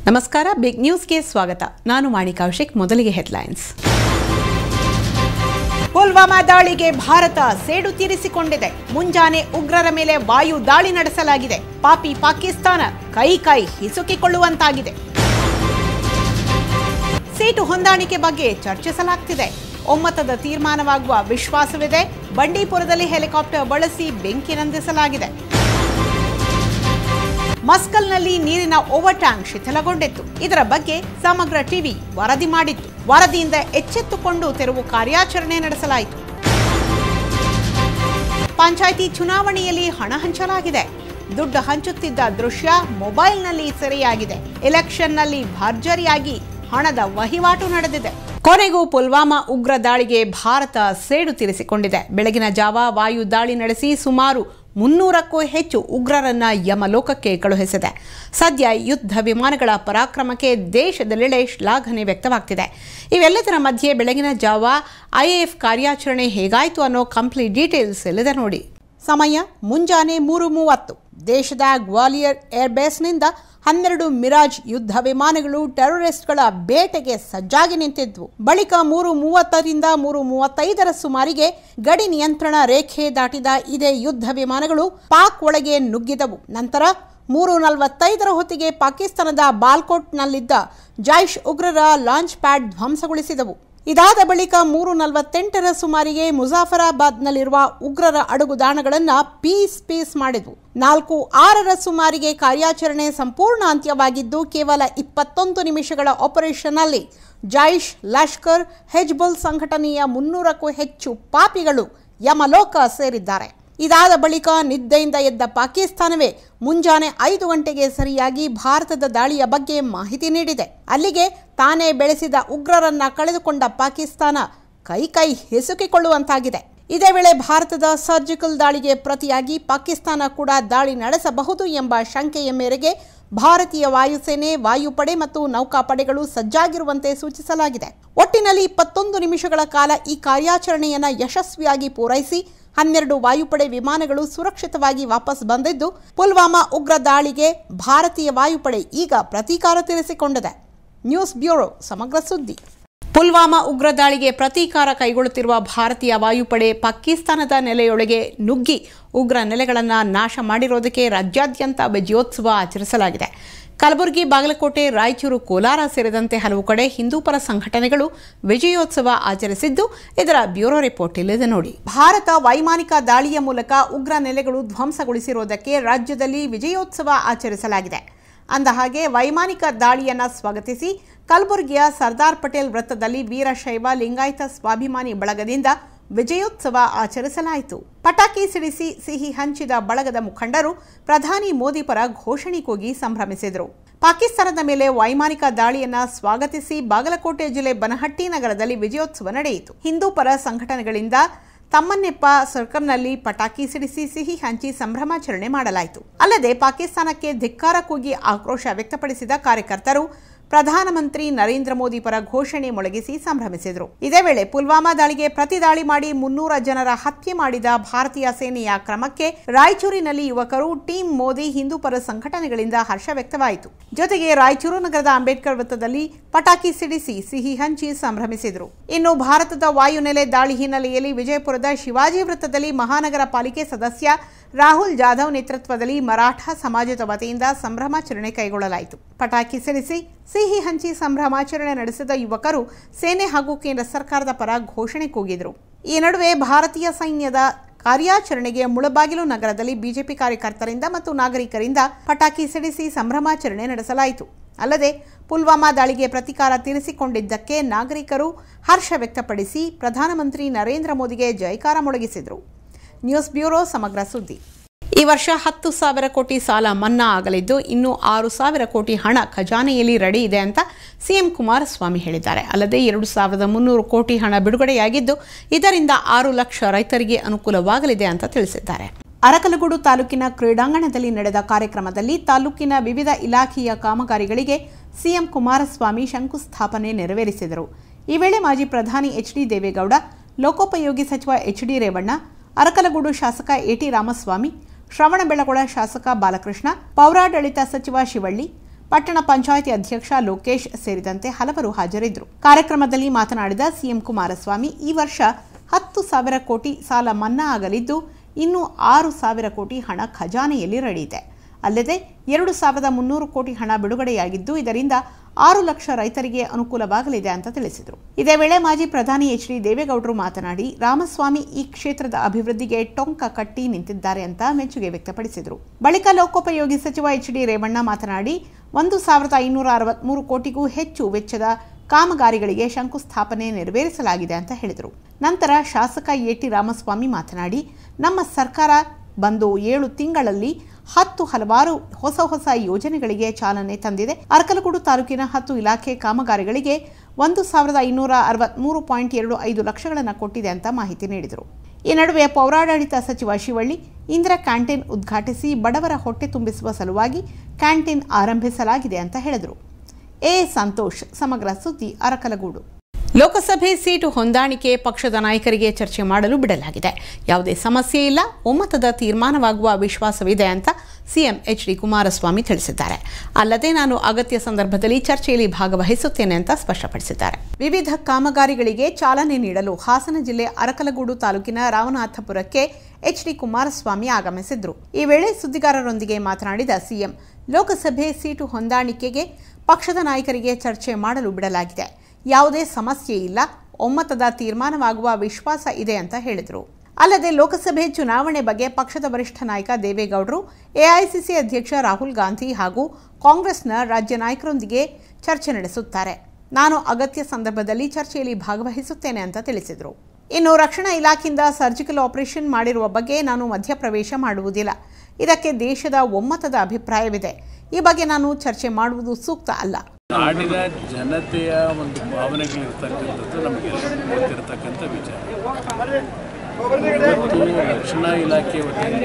ನಮಸ್ಕಾರ ಬಿಗ್ ನ್ಯೂಸ್ಗೆ ಸ್ವಾಗತ ನಾನು ವಾಣಿ ಕೌಶಿಕ್ ಮೊದಲಿಗೆ ಹೆಡ್ಲೈನ್ಸ್ ಪುಲ್ವಾಮಾ ದಾಳಿಗೆ ಭಾರತ ಸೇಡು ತೀರಿಸಿಕೊಂಡಿದೆ ಮುಂಜಾನೆ ಉಗ್ರರ ಮೇಲೆ ವಾಯು ದಾಳಿ ನಡೆಸಲಾಗಿದೆ ಪಾಪಿ ಪಾಕಿಸ್ತಾನ ಕೈ ಕೈ ಹಿಸುಕಿಕೊಳ್ಳುವಂತಾಗಿದೆ ಸೀಟು ಹೊಂದಾಣಿಕೆ ಬಗ್ಗೆ ಚರ್ಚಿಸಲಾಗ್ತಿದೆ ಒಮ್ಮತದ ತೀರ್ಮಾನವಾಗುವ ವಿಶ್ವಾಸವಿದೆ ಬಂಡೀಪುರದಲ್ಲಿ ಹೆಲಿಕಾಪ್ಟರ್ ಬಳಸಿ ಬೆಂಕಿ ನಂದಿಸಲಾಗಿದೆ ಮಸ್ಕಲ್ನಲ್ಲಿ ನೀರಿನ ಓವರ್ ಟ್ಯಾಂಕ್ ಶಿಥಿಲಗೊಂಡಿತ್ತು ಇದರ ಬಗ್ಗೆ ಸಮಗ್ರ ಟಿವಿ ವರದಿ ಮಾಡಿತ್ತು ವರದಿಯಿಂದ ಎಚ್ಚೆತ್ತುಕೊಂಡು ತೆರವು ಕಾರ್ಯಾಚರಣೆ ನಡೆಸಲಾಯಿತು ಪಂಚಾಯಿತಿ ಚುನಾವಣೆಯಲ್ಲಿ ಹಣ ಹಂಚಲಾಗಿದೆ ದುಡ್ಡು ಹಂಚುತ್ತಿದ್ದ ದೃಶ್ಯ ಮೊಬೈಲ್ನಲ್ಲಿ ಸೆರೆಯಾಗಿದೆ ಎಲೆಕ್ಷನ್ನಲ್ಲಿ ಭರ್ಜರಿಯಾಗಿ ಹಣದ ವಹಿವಾಟು ನಡೆದಿದೆ ಕೊನೆಗೂ ಪುಲ್ವಾಮಾ ಉಗ್ರ ದಾಳಿಗೆ ಭಾರತ ಸೇಡು ತೀರಿಸಿಕೊಂಡಿದೆ ಬೆಳಗಿನ ಜಾವ ವಾಯು ದಾಳಿ ನಡೆಸಿ ಸುಮಾರು ಮುನ್ನೂರಕ್ಕೂ ಹೆಚ್ಚು ಉಗ್ರರನ್ನ ಯಮಲೋಕಕ್ಕೆ ಕಳುಹಿಸಿದೆ ಸದ್ಯ ಯುದ್ಧ ವಿಮಾನಗಳ ಪರಾಕ್ರಮಕ್ಕೆ ದೇಶದೆಲ್ಲೆಡೆ ಶ್ಲಾಘನೆ ವ್ಯಕ್ತವಾಗ್ತಿದೆ ಇವೆಲ್ಲದರ ಮಧ್ಯೆ ಬೆಳಗಿನ ಜಾವ ಐಎಎಫ್ ಕಾರ್ಯಾಚರಣೆ ಹೇಗಾಯಿತು ಅನ್ನೋ ಕಂಪ್ಲೀಟ್ ಡೀಟೇಲ್ಸ್ ಇಲ್ಲಿದೆ ನೋಡಿ ಸಮಯ ಮುಂಜಾನೆ ಮೂರು ಮೂವತ್ತು ದೇಶದ ಗ್ವಾಲಿಯರ್ ಏರ್ಬೇಸ್ನಿಂದ ಹನ್ನೆರಡು ಮಿರಾಜ್ ಯುದ್ಧ ವಿಮಾನಗಳು ಟೆರರಿಸ್ಟ್ಗಳ ಬೇಟೆಗೆ ಸಜ್ಜಾಗಿ ನಿಂತಿದ್ವು ಬಳಿಕ ಮೂರು ಮೂವತ್ತರಿಂದ ಮೂರು ಮೂವತ್ತೈದರ ಸುಮಾರಿಗೆ ಗಡಿ ನಿಯಂತ್ರಣ ರೇಖೆ ದಾಟಿದ ಇದೇ ಯುದ್ಧ ವಿಮಾನಗಳು ಪಾಕ್ ಒಳಗೆ ನುಗ್ಗಿದವು ನಂತರ ಮೂರು ನಲವತ್ತೈದರ ಹೊತ್ತಿಗೆ ಪಾಕಿಸ್ತಾನದ ಬಾಲ್ಕೋಟ್ನಲ್ಲಿದ್ದ ಜೈಷ್ ಉಗ್ರರ ಲಾಂಚ್ ಪ್ಯಾಡ್ ಧ್ವಂಸಗೊಳಿಸಿದವು ಇದಾದ ಬಳಿಕ ಮೂರು ನಲವತ್ತೆಂಟರ ಸುಮಾರಿಗೆ ಮುಜಾಫರಾಬಾದ್ನಲ್ಲಿರುವ ಉಗ್ರರ ಅಡುಗುದಾಣಗಳನ್ನು ಪೀಸ್ ಪೀಸ್ ಮಾಡಿದ್ವು ನಾಲ್ಕು ಆರರ ಸುಮಾರಿಗೆ ಕಾರ್ಯಾಚರಣೆ ಸಂಪೂರ್ಣ ಅಂತ್ಯವಾಗಿದ್ದು ಕೇವಲ ಇಪ್ಪತ್ತೊಂದು ನಿಮಿಷಗಳ ಆಪರೇಷನ್ ಅಲ್ಲಿ ಜೈಷ್ ಲಷ್ಕರ್ ಹೆಜ್ಬುಲ್ ಸಂಘಟನೆಯ ಮುನ್ನೂರಕ್ಕೂ ಹೆಚ್ಚು ಪಾಪಿಗಳು ಯಮಲೋಕ ಸೇರಿದ್ದಾರೆ ಇದಾದ ಬಳಿಕ ನಿದ್ದೆಯಿಂದ ಎದ್ದ ಪಾಕಿಸ್ತಾನವೇ ಮುಂಜಾನೆ ಐದು ಗಂಟೆಗೆ ಸರಿಯಾಗಿ ಭಾರತದ ದಾಳಿಯ ಬಗ್ಗೆ ಮಾಹಿತಿ ನೀಡಿದೆ ಅಲ್ಲಿಗೆ ತಾನೇ ಬೆಳೆಸಿದ ಉಗ್ರರನ್ನ ಕಳೆದುಕೊಂಡ ಪಾಕಿಸ್ತಾನ ಕೈ ಕೈ ಹಿಸುಕಿಕೊಳ್ಳುವಂತಾಗಿದೆ ಇದೇ ವೇಳೆ ಭಾರತದ ಸರ್ಜಿಕಲ್ ದಾಳಿಗೆ ಪ್ರತಿಯಾಗಿ ಪಾಕಿಸ್ತಾನ ಕೂಡ ದಾಳಿ ನಡೆಸಬಹುದು ಎಂಬ ಶಂಕೆಯ ಮೇರೆಗೆ ಭಾರತೀಯ ವಾಯುಸೇನೆ ವಾಯುಪಡೆ ಮತ್ತು ನೌಕಾಪಡೆಗಳು ಸಜ್ಜಾಗಿರುವಂತೆ ಸೂಚಿಸಲಾಗಿದೆ ಒಟ್ಟಿನಲ್ಲಿ ಇಪ್ಪತ್ತೊಂದು ನಿಮಿಷಗಳ ಕಾಲ ಈ ಕಾರ್ಯಾಚರಣೆಯನ್ನ ಯಶಸ್ವಿಯಾಗಿ ಪೂರೈಸಿ ಹನ್ನೆರಡು ವಾಯುಪಡೆ ವಿಮಾನಗಳು ಸುರಕ್ಷಿತವಾಗಿ ವಾಪಸ್ ಬಂದಿದ್ದು ಪುಲ್ವಾಮಾ ಉಗ್ರ ದಾಳಿಗೆ ಭಾರತೀಯ ವಾಯುಪಡೆ ಈಗ ಪ್ರತೀಕಾರ ತೀರಿಸಿಕೊಂಡಿದೆ ನ್ಯೂಸ್ ಬ್ಯೂರೋ ಸಮಗ್ರ ಸುದ್ದಿ ಪುಲ್ವಾಮಾ ಉಗ್ರ ದಾಳಿಗೆ ಪ್ರತೀಕಾರ ಕೈಗೊಳ್ಳುತ್ತಿರುವ ಭಾರತೀಯ ವಾಯುಪಡೆ ಪಾಕಿಸ್ತಾನದ ನೆಲೆಯೊಳಗೆ ನುಗ್ಗಿ ಉಗ್ರ ನೆಲೆಗಳನ್ನು ನಾಶ ಮಾಡಿರೋದಕ್ಕೆ ರಾಜ್ಯಾದ್ಯಂತ ವಿಜಯೋತ್ಸವ ಆಚರಿಸಲಾಗಿದೆ ಕಲಬುರಗಿ ಬಾಗಲಕೋಟೆ ರಾಯಚೂರು ಕೋಲಾರ ಸೇರಿದಂತೆ ಹಲವು ಕಡೆ ಹಿಂದೂಪರ ಸಂಘಟನೆಗಳು ವಿಜಯೋತ್ಸವ ಆಚರಿಸಿದ್ದು ಇದರ ಬ್ಯೂರೋ ರಿಪೋರ್ಟ್ ಇಲ್ಲಿದೆ ನೋಡಿ ಭಾರತ ವೈಮಾನಿಕ ದಾಳಿಯ ಮೂಲಕ ಉಗ್ರ ನೆಲೆಗಳು ಧ್ವಂಸಗೊಳಿಸಿರುವುದಕ್ಕೆ ರಾಜ್ಯದಲ್ಲಿ ವಿಜಯೋತ್ಸವ ಆಚರಿಸಲಾಗಿದೆ ಅಂದಹಾಗೆ ವೈಮಾನಿಕ ದಾಳಿಯನ್ನ ಸ್ವಾಗತಿಸಿ ಕಲಬುರಗಿಯ ಸರ್ದಾರ್ ಪಟೇಲ್ ವೃತ್ತದಲ್ಲಿ ವೀರಶೈವ ಲಿಂಗಾಯತ ಸ್ವಾಭಿಮಾನಿ ಬಳಗದಿಂದ ವಿಜಯೋತ್ಸವ ಆಚರಿಸಲಾಯಿತು ಪಟಾಕಿ ಸಿಡಿಸಿ ಸಿಹಿ ಹಂಚಿದ ಬಳಗದ ಮುಖಂಡರು ಪ್ರಧಾನಿ ಮೋದಿ ಪರ ಘೋಷಣೆ ಕೂಗಿ ಸಂಭ್ರಮಿಸಿದರು ಪಾಕಿಸ್ತಾನದ ಮೇಲೆ ವೈಮಾನಿಕ ದಾಳಿಯನ್ನ ಸ್ವಾಗತಿಸಿ ಬಾಗಲಕೋಟೆ ಜಿಲ್ಲೆ ಬನಹಟ್ಟಿ ನಗರದಲ್ಲಿ ವಿಜಯೋತ್ಸವ ನಡೆಯಿತು ಹಿಂದೂ ಪರ ಸಂಘಟನೆಗಳಿಂದ ತಮ್ಮನ್ನೆಪ್ಪ ಸರ್ಕಲ್ನಲ್ಲಿ ಪಟಾಕಿ ಸಿಡಿಸಿ ಸಿಹಿ ಹಂಚಿ ಸಂಭ್ರಮಾಚರಣೆ ಮಾಡಲಾಯಿತು ಅಲ್ಲದೆ ಪಾಕಿಸ್ತಾನಕ್ಕೆ ಧಿಕ್ಕಾರ ಕೂಗಿ ಆಕ್ರೋಶ ವ್ಯಕ್ತಪಡಿಸಿದ ಕಾರ್ಯಕರ್ತರು ಪ್ರಧಾನಮಂತ್ರಿ ನರೇಂದ್ರ ಮೋದಿ ಪರ ಘೋಷಣೆ ಮೊಳಗಿಸಿ ಸಂಭ್ರಮಿಸಿದರು ಇದೇ ವೇಳೆ ಪುಲ್ವಾಮಾ ದಾಳಿಗೆ ಪ್ರತಿ ದಾಳಿ ಮಾಡಿ ಮುನ್ನೂರ ಜನರ ಹತ್ಯೆ ಮಾಡಿದ ಭಾರತೀಯ ಸೇನೆಯ ಕ್ರಮಕ್ಕೆ ರಾಯಚೂರಿನಲ್ಲಿ ಯುವಕರು ಟೀಂ ಮೋದಿ ಹಿಂದೂ ಪರ ಸಂಘಟನೆಗಳಿಂದ ಹರ್ಷ ವ್ಯಕ್ತವಾಯಿತು ಜೊತೆಗೆ ರಾಯಚೂರು ನಗರದ ಅಂಬೇಡ್ಕರ್ ವೃತ್ತದಲ್ಲಿ ಪಟಾಕಿ ಸಿಡಿಸಿ ಸಿಹಿ ಹಂಚಿ ಸಂಭ್ರಮಿಸಿದರು ಇನ್ನು ಭಾರತದ ವಾಯುನೆಲೆ ದಾಳಿ ಹಿನ್ನೆಲೆಯಲ್ಲಿ ವಿಜಯಪುರದ ಶಿವಾಜಿ ವೃತ್ತದಲ್ಲಿ ಮಹಾನಗರ ಪಾಲಿಕೆ ಸದಸ್ಯ ರಾಹುಲ್ ಜಾಧವ್ ನೇತೃತ್ವದಲ್ಲಿ ಮರಾಠ ಸಮಾಜದ ವತಿಯಿಂದ ಸಂಭ್ರಮಾಚರಣೆ ಕೈಗೊಳ್ಳಲಾಯಿತು ಪಟಾಕಿ ಸಿಡಿಸಿ ಸಿಹಿ ಹಂಚಿ ಸಂಭ್ರಮಾಚರಣೆ ನಡೆಸಿದ ಯುವಕರು ಸೇನೆ ಹಾಗೂ ಕೇಂದ್ರ ಸರ್ಕಾರದ ಪರ ಘೋಷಣೆ ಕೂಗಿದರು ಈ ನಡುವೆ ಭಾರತೀಯ ಸೈನ್ಯದ ಕಾರ್ಯಾಚರಣೆಗೆ ಮುಳಬಾಗಿಲು ನಗರದಲ್ಲಿ ಬಿಜೆಪಿ ಕಾರ್ಯಕರ್ತರಿಂದ ಮತ್ತು ನಾಗರಿಕರಿಂದ ಪಟಾಕಿ ಸಿಡಿಸಿ ಸಂಭ್ರಮಾಚರಣೆ ನಡೆಸಲಾಯಿತು ಅಲ್ಲದೆ ಪುಲ್ವಾಮಾ ದಾಳಿಗೆ ಪ್ರತೀಕಾರ ತೀರಿಸಿಕೊಂಡಿದ್ದಕ್ಕೆ ನಾಗರಿಕರು ಹರ್ಷ ವ್ಯಕ್ತಪಡಿಸಿ ಪ್ರಧಾನಮಂತ್ರಿ ನರೇಂದ್ರ ಮೋದಿಗೆ ಜಯಕಾರ ಮೊಳಗಿಸಿದರು ನ್ಯೂಸ್ ಬ್ಯೂರೋ ಸಮಗ್ರ ಸುದ್ದಿ ಈ ವರ್ಷ ಹತ್ತು ಸಾವಿರ ಕೋಟಿ ಸಾಲ ಮನ್ನಾ ಆಗಲಿದ್ದು ಇನ್ನು ಆರು ಸಾವಿರ ಕೋಟಿ ಹಣ ಖಜಾನೆಯಲ್ಲಿ ರೆಡಿ ಇದೆ ಅಂತ ಸಿಎಂ ಕುಮಾರಸ್ವಾಮಿ ಹೇಳಿದ್ದಾರೆ ಅಲ್ಲದೆ ಎರಡು ಸಾವಿರದ ಮುನ್ನೂರು ಕೋಟಿ ಹಣ ಬಿಡುಗಡೆಯಾಗಿದ್ದು ಇದರಿಂದ ಆರು ಲಕ್ಷ ರೈತರಿಗೆ ಅನುಕೂಲವಾಗಲಿದೆ ಅಂತ ತಿಳಿಸಿದ್ದಾರೆ ಅರಕಲಗೂಡು ತಾಲೂಕಿನ ಕ್ರೀಡಾಂಗಣದಲ್ಲಿ ನಡೆದ ಕಾರ್ಯಕ್ರಮದಲ್ಲಿ ತಾಲೂಕಿನ ವಿವಿಧ ಇಲಾಖೆಯ ಕಾಮಗಾರಿಗಳಿಗೆ ಸಿಎಂ ಕುಮಾರಸ್ವಾಮಿ ಶಂಕುಸ್ಥಾಪನೆ ನೆರವೇರಿಸಿದರು ಈ ವೇಳೆ ಮಾಜಿ ಪ್ರಧಾನಿ ಎಚ್ ಡಿ ದೇವೇಗೌಡ ಲೋಕೋಪಯೋಗಿ ಸಚಿವ ಎಚ್ ಡಿ ರೇವಣ್ಣ ಅರಕಲಗೂಡು ಶಾಸಕ ಎಟಿ ರಾಮಸ್ವಾಮಿ ಶ್ರವಣಬೆಳಗೊಳ ಶಾಸಕ ಬಾಲಕೃಷ್ಣ ಪೌರಾಡಳಿತ ಸಚಿವ ಶಿವಳ್ಳಿ ಪಟ್ಟಣ ಪಂಚಾಯಿತಿ ಅಧ್ಯಕ್ಷ ಲೋಕೇಶ್ ಸೇರಿದಂತೆ ಹಲವರು ಹಾಜರಿದ್ದರು ಕಾರ್ಯಕ್ರಮದಲ್ಲಿ ಮಾತನಾಡಿದ ಸಿಎಂ ಕುಮಾರಸ್ವಾಮಿ ಈ ವರ್ಷ ಹತ್ತು ಸಾವಿರ ಕೋಟಿ ಸಾಲ ಮನ್ನಾ ಆಗಲಿದ್ದು ಇನ್ನು ಆರು ಸಾವಿರ ಕೋಟಿ ಹಣ ಖಜಾನೆಯಲ್ಲಿ ರೆಡಿ ಇದೆ ಅಲ್ಲದೆ ಎರಡು ಸಾವಿರದ ಮುನ್ನೂರು ಕೋಟಿ ಹಣ ಬಿಡುಗಡೆಯಾಗಿದ್ದು ಇದರಿಂದ ಆರು ಲಕ್ಷ ರೈತರಿಗೆ ಅನುಕೂಲವಾಗಲಿದೆ ಅಂತ ತಿಳಿಸಿದರು ಇದೇ ವೇಳೆ ಮಾಜಿ ಪ್ರಧಾನಿ ಎಚ್ ಡಿ ದೇವೇಗೌಡರು ಮಾತನಾಡಿ ರಾಮಸ್ವಾಮಿ ಈ ಕ್ಷೇತ್ರದ ಅಭಿವೃದ್ಧಿಗೆ ಟೊಂಕ ಕಟ್ಟಿ ನಿಂತಿದ್ದಾರೆ ಅಂತ ಮೆಚ್ಚುಗೆ ವ್ಯಕ್ತಪಡಿಸಿದರು ಬಳಿಕ ಲೋಕೋಪಯೋಗಿ ಸಚಿವ ಎಚ್ ಡಿ ರೇವಣ್ಣ ಮಾತನಾಡಿ ಒಂದು ಸಾವಿರದ ಐನೂರ ಅರವತ್ಮೂರು ಕೋಟಿಗೂ ಹೆಚ್ಚು ವೆಚ್ಚದ ಕಾಮಗಾರಿಗಳಿಗೆ ಶಂಕುಸ್ಥಾಪನೆ ನೆರವೇರಿಸಲಾಗಿದೆ ಅಂತ ಹೇಳಿದರು ನಂತರ ಶಾಸಕ ಎಟಿ ರಾಮಸ್ವಾಮಿ ಮಾತನಾಡಿ ನಮ್ಮ ಸರ್ಕಾರ ಬಂದು ಏಳು ತಿಂಗಳಲ್ಲಿ ಹತ್ತು ಹಲವಾರು ಹೊಸ ಹೊಸ ಯೋಜನೆಗಳಿಗೆ ಚಾಲನೆ ತಂದಿದೆ ಅರಕಲಗೂಡು ತಾಲೂಕಿನ ಹತ್ತು ಇಲಾಖೆ ಕಾಮಗಾರಿಗಳಿಗೆ ಒಂದು ಸಾವಿರದ ಐನೂರ ಅರವತ್ಮೂರು ಪಾಯಿಂಟ್ ಎರಡು ಐದು ಲಕ್ಷಗಳನ್ನು ಕೊಟ್ಟಿದೆ ಅಂತ ಮಾಹಿತಿ ನೀಡಿದರು ಈ ನಡುವೆ ಪೌರಾಡಳಿತ ಸಚಿವ ಶಿವಳ್ಳಿ ಇಂದಿರಾ ಕ್ಯಾಂಟೀನ್ ಉದ್ಘಾಟಿಸಿ ಬಡವರ ಹೊಟ್ಟೆ ತುಂಬಿಸುವ ಸಲುವಾಗಿ ಕ್ಯಾಂಟೀನ್ ಆರಂಭಿಸಲಾಗಿದೆ ಅಂತ ಹೇಳಿದರು ಎ ಸಂತೋಷ್ ಸಮಗ್ರ ಸುದ್ದಿ ಅರಕಲಗೂಡು ಲೋಕಸಭೆ ಸೀಟು ಹೊಂದಾಣಿಕೆ ಪಕ್ಷದ ನಾಯಕರಿಗೆ ಚರ್ಚೆ ಮಾಡಲು ಬಿಡಲಾಗಿದೆ ಯಾವುದೇ ಸಮಸ್ಯೆ ಇಲ್ಲ ಒಮ್ಮತದ ತೀರ್ಮಾನವಾಗುವ ವಿಶ್ವಾಸವಿದೆ ಅಂತ ಸಿಎಂ ಎಚ್ ಡಿ ಕುಮಾರಸ್ವಾಮಿ ತಿಳಿಸಿದ್ದಾರೆ ಅಲ್ಲದೆ ನಾನು ಅಗತ್ಯ ಸಂದರ್ಭದಲ್ಲಿ ಚರ್ಚೆಯಲ್ಲಿ ಭಾಗವಹಿಸುತ್ತೇನೆ ಅಂತ ಸ್ಪಷ್ಟಪಡಿಸಿದ್ದಾರೆ ವಿವಿಧ ಕಾಮಗಾರಿಗಳಿಗೆ ಚಾಲನೆ ನೀಡಲು ಹಾಸನ ಜಿಲ್ಲೆ ಅರಕಲಗೂಡು ತಾಲೂಕಿನ ರಾಮನಾಥಪುರಕ್ಕೆ ಎಚ್ ಡಿ ಕುಮಾರಸ್ವಾಮಿ ಆಗಮಿಸಿದ್ರು ಈ ವೇಳೆ ಸುದ್ದಿಗಾರರೊಂದಿಗೆ ಮಾತನಾಡಿದ ಸಿಎಂ ಲೋಕಸಭೆ ಸೀಟು ಹೊಂದಾಣಿಕೆಗೆ ಪಕ್ಷದ ನಾಯಕರಿಗೆ ಚರ್ಚೆ ಮಾಡಲು ಬಿಡಲಾಗಿದೆ ಯಾವುದೇ ಸಮಸ್ಯೆ ಇಲ್ಲ ಒಮ್ಮತದ ತೀರ್ಮಾನವಾಗುವ ವಿಶ್ವಾಸ ಇದೆ ಅಂತ ಹೇಳಿದರು ಅಲ್ಲದೆ ಲೋಕಸಭೆ ಚುನಾವಣೆ ಬಗ್ಗೆ ಪಕ್ಷದ ವರಿಷ್ಠ ನಾಯಕ ದೇವೇಗೌಡರು ಎಐಸಿಸಿ ಅಧ್ಯಕ್ಷ ರಾಹುಲ್ ಗಾಂಧಿ ಹಾಗೂ ಕಾಂಗ್ರೆಸ್ನ ರಾಜ್ಯ ನಾಯಕರೊಂದಿಗೆ ಚರ್ಚೆ ನಡೆಸುತ್ತಾರೆ ನಾನು ಅಗತ್ಯ ಸಂದರ್ಭದಲ್ಲಿ ಚರ್ಚೆಯಲ್ಲಿ ಭಾಗವಹಿಸುತ್ತೇನೆ ಅಂತ ತಿಳಿಸಿದರು ಇನ್ನು ರಕ್ಷಣಾ ಇಲಾಖೆಯಿಂದ ಸರ್ಜಿಕಲ್ ಆಪರೇಷನ್ ಮಾಡಿರುವ ಬಗ್ಗೆ ನಾನು ಮಧ್ಯಪ್ರವೇಶ ಮಾಡುವುದಿಲ್ಲ ಇದಕ್ಕೆ ದೇಶದ ಒಮ್ಮತದ ಅಭಿಪ್ರಾಯವಿದೆ ಈ ಬಗ್ಗೆ ನಾನು ಚರ್ಚೆ ಮಾಡುವುದು ಸೂಕ್ತ ಅಲ್ಲ ನಾಡಿನ ಜನತೆಯ ಒಂದು ಭಾವನೆಗಳಿರ್ತಕ್ಕಂಥದ್ದು ನಮಗೆಲ್ಲರಿಗೂ ಗೊತ್ತಿರತಕ್ಕಂಥ ವಿಚಾರ ಇವತ್ತು ರಕ್ಷಣಾ ಇಲಾಖೆ ವತಿಯಿಂದ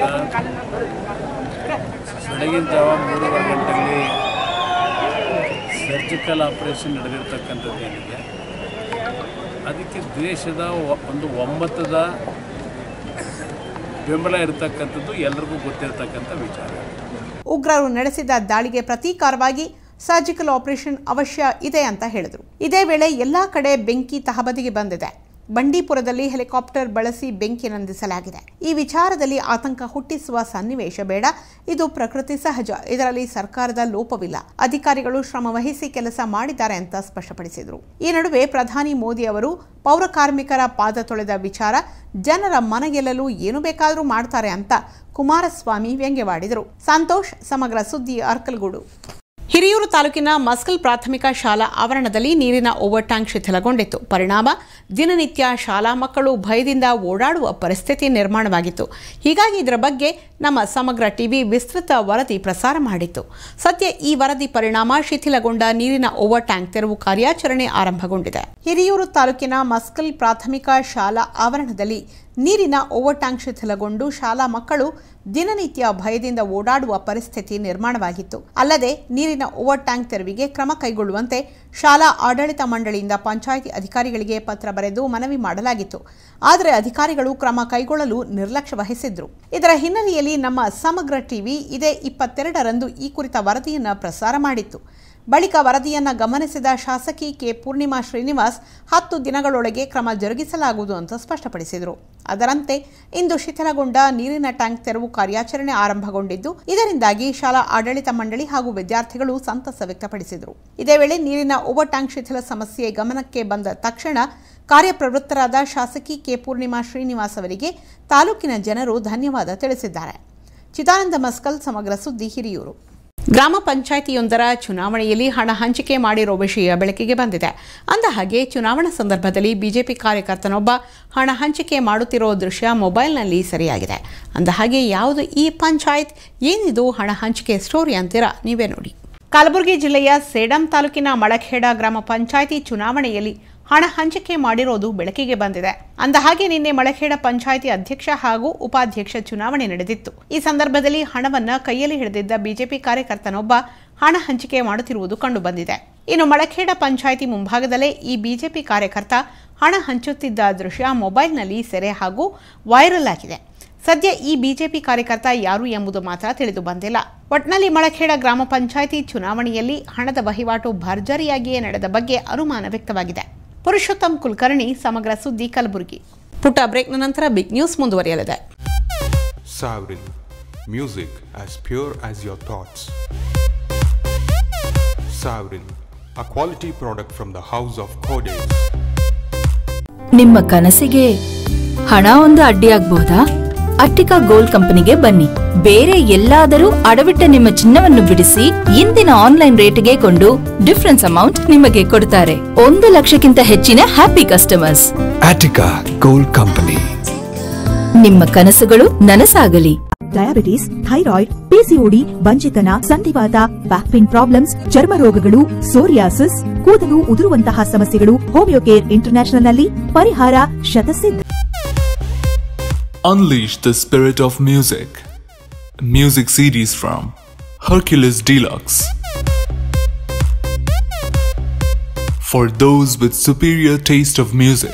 ಬೆಳಗಿನ ಜಾವ ಮೂರುವರೆ ಗಂಟೆಯಲ್ಲಿ ಸರ್ಜಿಕಲ್ ಆಪರೇಷನ್ ನಡೆದಿರ್ತಕ್ಕಂಥದ್ದು ಏನಿದೆ ಅದಕ್ಕೆ ದೇಶದ ಒ- ಒಂದು ಒಮ್ಮತದ ಬೆಂಬಲ ಇರತಕ್ಕಂಥದ್ದು ಎಲ್ರಿಗೂ ಗೊತ್ತಿರತಕ್ಕಂಥ ವಿಚಾರ ಉಗ್ರರು ನಡೆಸಿದ ದಾಳಿಗೆ ಪ್ರತೀಕಾರವಾಗಿ ಸರ್ಜಿಕಲ್ ಆಪರೇಷನ್ ಅವಶ್ಯ ಇದೆ ಅಂತ ಹೇಳಿದರು ಇದೇ ವೇಳೆ ಎಲ್ಲಾ ಕಡೆ ಬೆಂಕಿ ತಹಬದಿಗೆ ಬಂದಿದೆ ಬಂಡೀಪುರದಲ್ಲಿ ಹೆಲಿಕಾಪ್ಟರ್ ಬಳಸಿ ಬೆಂಕಿ ನಂದಿಸಲಾಗಿದೆ ಈ ವಿಚಾರದಲ್ಲಿ ಆತಂಕ ಹುಟ್ಟಿಸುವ ಸನ್ನಿವೇಶ ಬೇಡ ಇದು ಪ್ರಕೃತಿ ಸಹಜ ಇದರಲ್ಲಿ ಸರ್ಕಾರದ ಲೋಪವಿಲ್ಲ ಅಧಿಕಾರಿಗಳು ಶ್ರಮವಹಿಸಿ ಕೆಲಸ ಮಾಡಿದ್ದಾರೆ ಅಂತ ಸ್ಪಷ್ಟಪಡಿಸಿದರು ಈ ನಡುವೆ ಪ್ರಧಾನಿ ಮೋದಿ ಅವರು ಪೌರ ಕಾರ್ಮಿಕರ ಪಾದ ತೊಳೆದ ವಿಚಾರ ಜನರ ಮನಗೆಲ್ಲಲು ಏನು ಬೇಕಾದರೂ ಮಾಡ್ತಾರೆ ಅಂತ ಕುಮಾರಸ್ವಾಮಿ ವ್ಯಂಗ್ಯವಾಡಿದರು ಸಂತೋಷ್ ಸಮಗ್ರ ಸುದ್ದಿ ಅರ್ಕಲ್ಗೂಡು ಹಿರಿಯೂರು ತಾಲೂಕಿನ ಮಸ್ಕಲ್ ಪ್ರಾಥಮಿಕ ಶಾಲಾ ಆವರಣದಲ್ಲಿ ನೀರಿನ ಓವರ್ ಟ್ಯಾಂಕ್ ಶಿಥಿಲಗೊಂಡಿತ್ತು ಪರಿಣಾಮ ದಿನನಿತ್ಯ ಶಾಲಾ ಮಕ್ಕಳು ಭಯದಿಂದ ಓಡಾಡುವ ಪರಿಸ್ಥಿತಿ ನಿರ್ಮಾಣವಾಗಿತ್ತು ಹೀಗಾಗಿ ಇದರ ಬಗ್ಗೆ ನಮ್ಮ ಸಮಗ್ರ ಟಿವಿ ವಿಸ್ತೃತ ವರದಿ ಪ್ರಸಾರ ಮಾಡಿತ್ತು ಸದ್ಯ ಈ ವರದಿ ಪರಿಣಾಮ ಶಿಥಿಲಗೊಂಡ ನೀರಿನ ಓವರ್ ಟ್ಯಾಂಕ್ ತೆರವು ಕಾರ್ಯಾಚರಣೆ ಆರಂಭಗೊಂಡಿದೆ ಹಿರಿಯೂರು ತಾಲೂಕಿನ ಮಸ್ಕಲ್ ಪ್ರಾಥಮಿಕ ಶಾಲಾ ಆವರಣದಲ್ಲಿ ನೀರಿನ ಓವರ್ ಟ್ಯಾಂಕ್ ಶಿಥಿಲಗೊಂಡು ಶಾಲಾ ಮಕ್ಕಳು ದಿನನಿತ್ಯ ಭಯದಿಂದ ಓಡಾಡುವ ಪರಿಸ್ಥಿತಿ ನಿರ್ಮಾಣವಾಗಿತ್ತು ಅಲ್ಲದೆ ನೀರಿನ ಓವರ್ ಟ್ಯಾಂಕ್ ತೆರವಿಗೆ ಕ್ರಮ ಕೈಗೊಳ್ಳುವಂತೆ ಶಾಲಾ ಆಡಳಿತ ಮಂಡಳಿಯಿಂದ ಪಂಚಾಯಿತಿ ಅಧಿಕಾರಿಗಳಿಗೆ ಪತ್ರ ಬರೆದು ಮನವಿ ಮಾಡಲಾಗಿತ್ತು ಆದರೆ ಅಧಿಕಾರಿಗಳು ಕ್ರಮ ಕೈಗೊಳ್ಳಲು ನಿರ್ಲಕ್ಷ್ಯ ವಹಿಸಿದ್ರು ಇದರ ಹಿನ್ನೆಲೆಯಲ್ಲಿ ನಮ್ಮ ಸಮಗ್ರ ಟಿವಿ ಇದೇ ಇಪ್ಪತ್ತೆರಡರಂದು ಈ ಕುರಿತ ವರದಿಯನ್ನು ಪ್ರಸಾರ ಮಾಡಿತ್ತು ಬಳಿಕ ವರದಿಯನ್ನ ಗಮನಿಸಿದ ಶಾಸಕಿ ಕೆ ಪೂರ್ಣಿಮಾ ಶ್ರೀನಿವಾಸ್ ಹತ್ತು ದಿನಗಳೊಳಗೆ ಕ್ರಮ ಜರುಗಿಸಲಾಗುವುದು ಅಂತ ಸ್ಪಷ್ಟಪಡಿಸಿದರು ಅದರಂತೆ ಇಂದು ಶಿಥಿಲಗೊಂಡ ನೀರಿನ ಟ್ಯಾಂಕ್ ತೆರವು ಕಾರ್ಯಾಚರಣೆ ಆರಂಭಗೊಂಡಿದ್ದು ಇದರಿಂದಾಗಿ ಶಾಲಾ ಆಡಳಿತ ಮಂಡಳಿ ಹಾಗೂ ವಿದ್ಯಾರ್ಥಿಗಳು ಸಂತಸ ವ್ಯಕ್ತಪಡಿಸಿದರು ಇದೇ ವೇಳೆ ನೀರಿನ ಓವರ್ ಟ್ಯಾಂಕ್ ಶಿಥಿಲ ಸಮಸ್ಯೆ ಗಮನಕ್ಕೆ ಬಂದ ತಕ್ಷಣ ಕಾರ್ಯಪ್ರವೃತ್ತರಾದ ಶಾಸಕಿ ಕೆ ಪೂರ್ಣಿಮಾ ಶ್ರೀನಿವಾಸ್ ಅವರಿಗೆ ತಾಲೂಕಿನ ಜನರು ಧನ್ಯವಾದ ತಿಳಿಸಿದ್ದಾರೆ ಚಿದಾನಂದ ಮಸ್ಕಲ್ ಸಮಗ್ರ ಸುದ್ದಿ ಹಿರಿಯೂರು ಗ್ರಾಮ ಪಂಚಾಯಿತಿಯೊಂದರ ಚುನಾವಣೆಯಲ್ಲಿ ಹಣ ಹಂಚಿಕೆ ಮಾಡಿರೋ ವಿಷಯ ಬೆಳಕಿಗೆ ಬಂದಿದೆ ಅಂದಹಾಗೆ ಚುನಾವಣಾ ಸಂದರ್ಭದಲ್ಲಿ ಬಿಜೆಪಿ ಕಾರ್ಯಕರ್ತನೊಬ್ಬ ಹಣ ಹಂಚಿಕೆ ಮಾಡುತ್ತಿರೋ ದೃಶ್ಯ ಮೊಬೈಲ್ನಲ್ಲಿ ಸರಿಯಾಗಿದೆ ಅಂದಹಾಗೆ ಯಾವುದು ಈ ಪಂಚಾಯತ್ ಏನಿದು ಹಣ ಹಂಚಿಕೆ ಸ್ಟೋರಿ ಅಂತೀರಾ ನೀವೇ ನೋಡಿ ಕಲಬುರಗಿ ಜಿಲ್ಲೆಯ ಸೇಡಂ ತಾಲೂಕಿನ ಮಳಖೇಡ ಗ್ರಾಮ ಪಂಚಾಯಿತಿ ಚುನಾವಣೆಯಲ್ಲಿ ಹಣ ಹಂಚಿಕೆ ಮಾಡಿರೋದು ಬೆಳಕಿಗೆ ಬಂದಿದೆ ಅಂದಹಾಗೆ ನಿನ್ನೆ ಮಳಖೇಡ ಪಂಚಾಯಿತಿ ಅಧ್ಯಕ್ಷ ಹಾಗೂ ಉಪಾಧ್ಯಕ್ಷ ಚುನಾವಣೆ ನಡೆದಿತ್ತು ಈ ಸಂದರ್ಭದಲ್ಲಿ ಹಣವನ್ನ ಕೈಯಲ್ಲಿ ಹಿಡಿದಿದ್ದ ಬಿಜೆಪಿ ಕಾರ್ಯಕರ್ತನೊಬ್ಬ ಹಣ ಹಂಚಿಕೆ ಮಾಡುತ್ತಿರುವುದು ಕಂಡುಬಂದಿದೆ ಇನ್ನು ಮಳಖೇಡ ಪಂಚಾಯಿತಿ ಮುಂಭಾಗದಲ್ಲೇ ಈ ಬಿಜೆಪಿ ಕಾರ್ಯಕರ್ತ ಹಣ ಹಂಚುತ್ತಿದ್ದ ದೃಶ್ಯ ಮೊಬೈಲ್ನಲ್ಲಿ ಸೆರೆ ಹಾಗೂ ವೈರಲ್ ಆಗಿದೆ ಸದ್ಯ ಈ ಬಿಜೆಪಿ ಕಾರ್ಯಕರ್ತ ಯಾರು ಎಂಬುದು ಮಾತ್ರ ತಿಳಿದು ಬಂದಿಲ್ಲ ಒಟ್ನಲ್ಲಿ ಮಳಖೇಡ ಗ್ರಾಮ ಪಂಚಾಯಿತಿ ಚುನಾವಣೆಯಲ್ಲಿ ಹಣದ ವಹಿವಾಟು ಭರ್ಜರಿಯಾಗಿಯೇ ನಡೆದ ಬಗ್ಗೆ ಅನುಮಾನ ವ್ಯಕ್ತವಾಗಿದೆ ಪುರುಷೋತ್ತಮ್ ಕುಲಕರ್ಣಿ ಸಮಗ್ರ ಸುದ್ದಿ ಕಲಬುರಗಿ ಪುಟ್ಟ ಬ್ರೇಕ್ನ ನಂತರ ಬಿಗ್ ನ್ಯೂಸ್ ಮುಂದುವರಿಯಲಿದೆ Savril. Music as pure as your thoughts. Savril, a quality product from the house of Kodes. ನಿಮ್ಮ ಕನಸಿಗೆ ಹಣ ಒಂದು ಅಡ್ಡಿಯಾಗಬಹುದಾ ಅಟ್ಟಿಕಾ ಗೋಲ್ಡ್ ಕಂಪನಿಗೆ ಬನ್ನಿ ಬೇರೆ ಎಲ್ಲಾದರೂ ಅಡವಿಟ್ಟ ನಿಮ್ಮ ಚಿನ್ನವನ್ನು ಬಿಡಿಸಿ ಇಂದಿನ ಆನ್ಲೈನ್ ರೇಟ್ಗೆ ಕೊಂಡು ಡಿಫರೆನ್ಸ್ ಅಮೌಂಟ್ ನಿಮಗೆ ಕೊಡ್ತಾರೆ ಒಂದು ಲಕ್ಷಕ್ಕಿಂತ ಹೆಚ್ಚಿನ happy customers Attica Gold Company. ನಿಮ್ಮ ಕನಸುಗಳು ನನಸಾಗಲಿ ಡಯಾಬಿಟಿಸ್ ಥೈರಾಯ್ಡ್ ಪಿಸಿಒಡಿ ಬಂಜಿತನ ಸಂಧಿವಾತ ಬ್ಯಾಕ್ ಪೇನ್ ಪ್ರಾಬ್ಲಮ್ಸ್ ಚರ್ಮ ರೋಗಗಳು ಸೋರಿಯಾಸಿಸ್ ಕೂದಲು ಉದುರುವಂತಹ ಸಮಸ್ಯೆಗಳು ಹೋಮಿಯೋಕೇರ್ ಇಂಟರ್ನ್ಯಾಷನಲ್ ನಲ್ಲಿ ಪರಿಹಾರ ಶತಸಿದ್ಧ Unleash the spirit of music. Music series from Hercules Deluxe. For those with superior taste of music.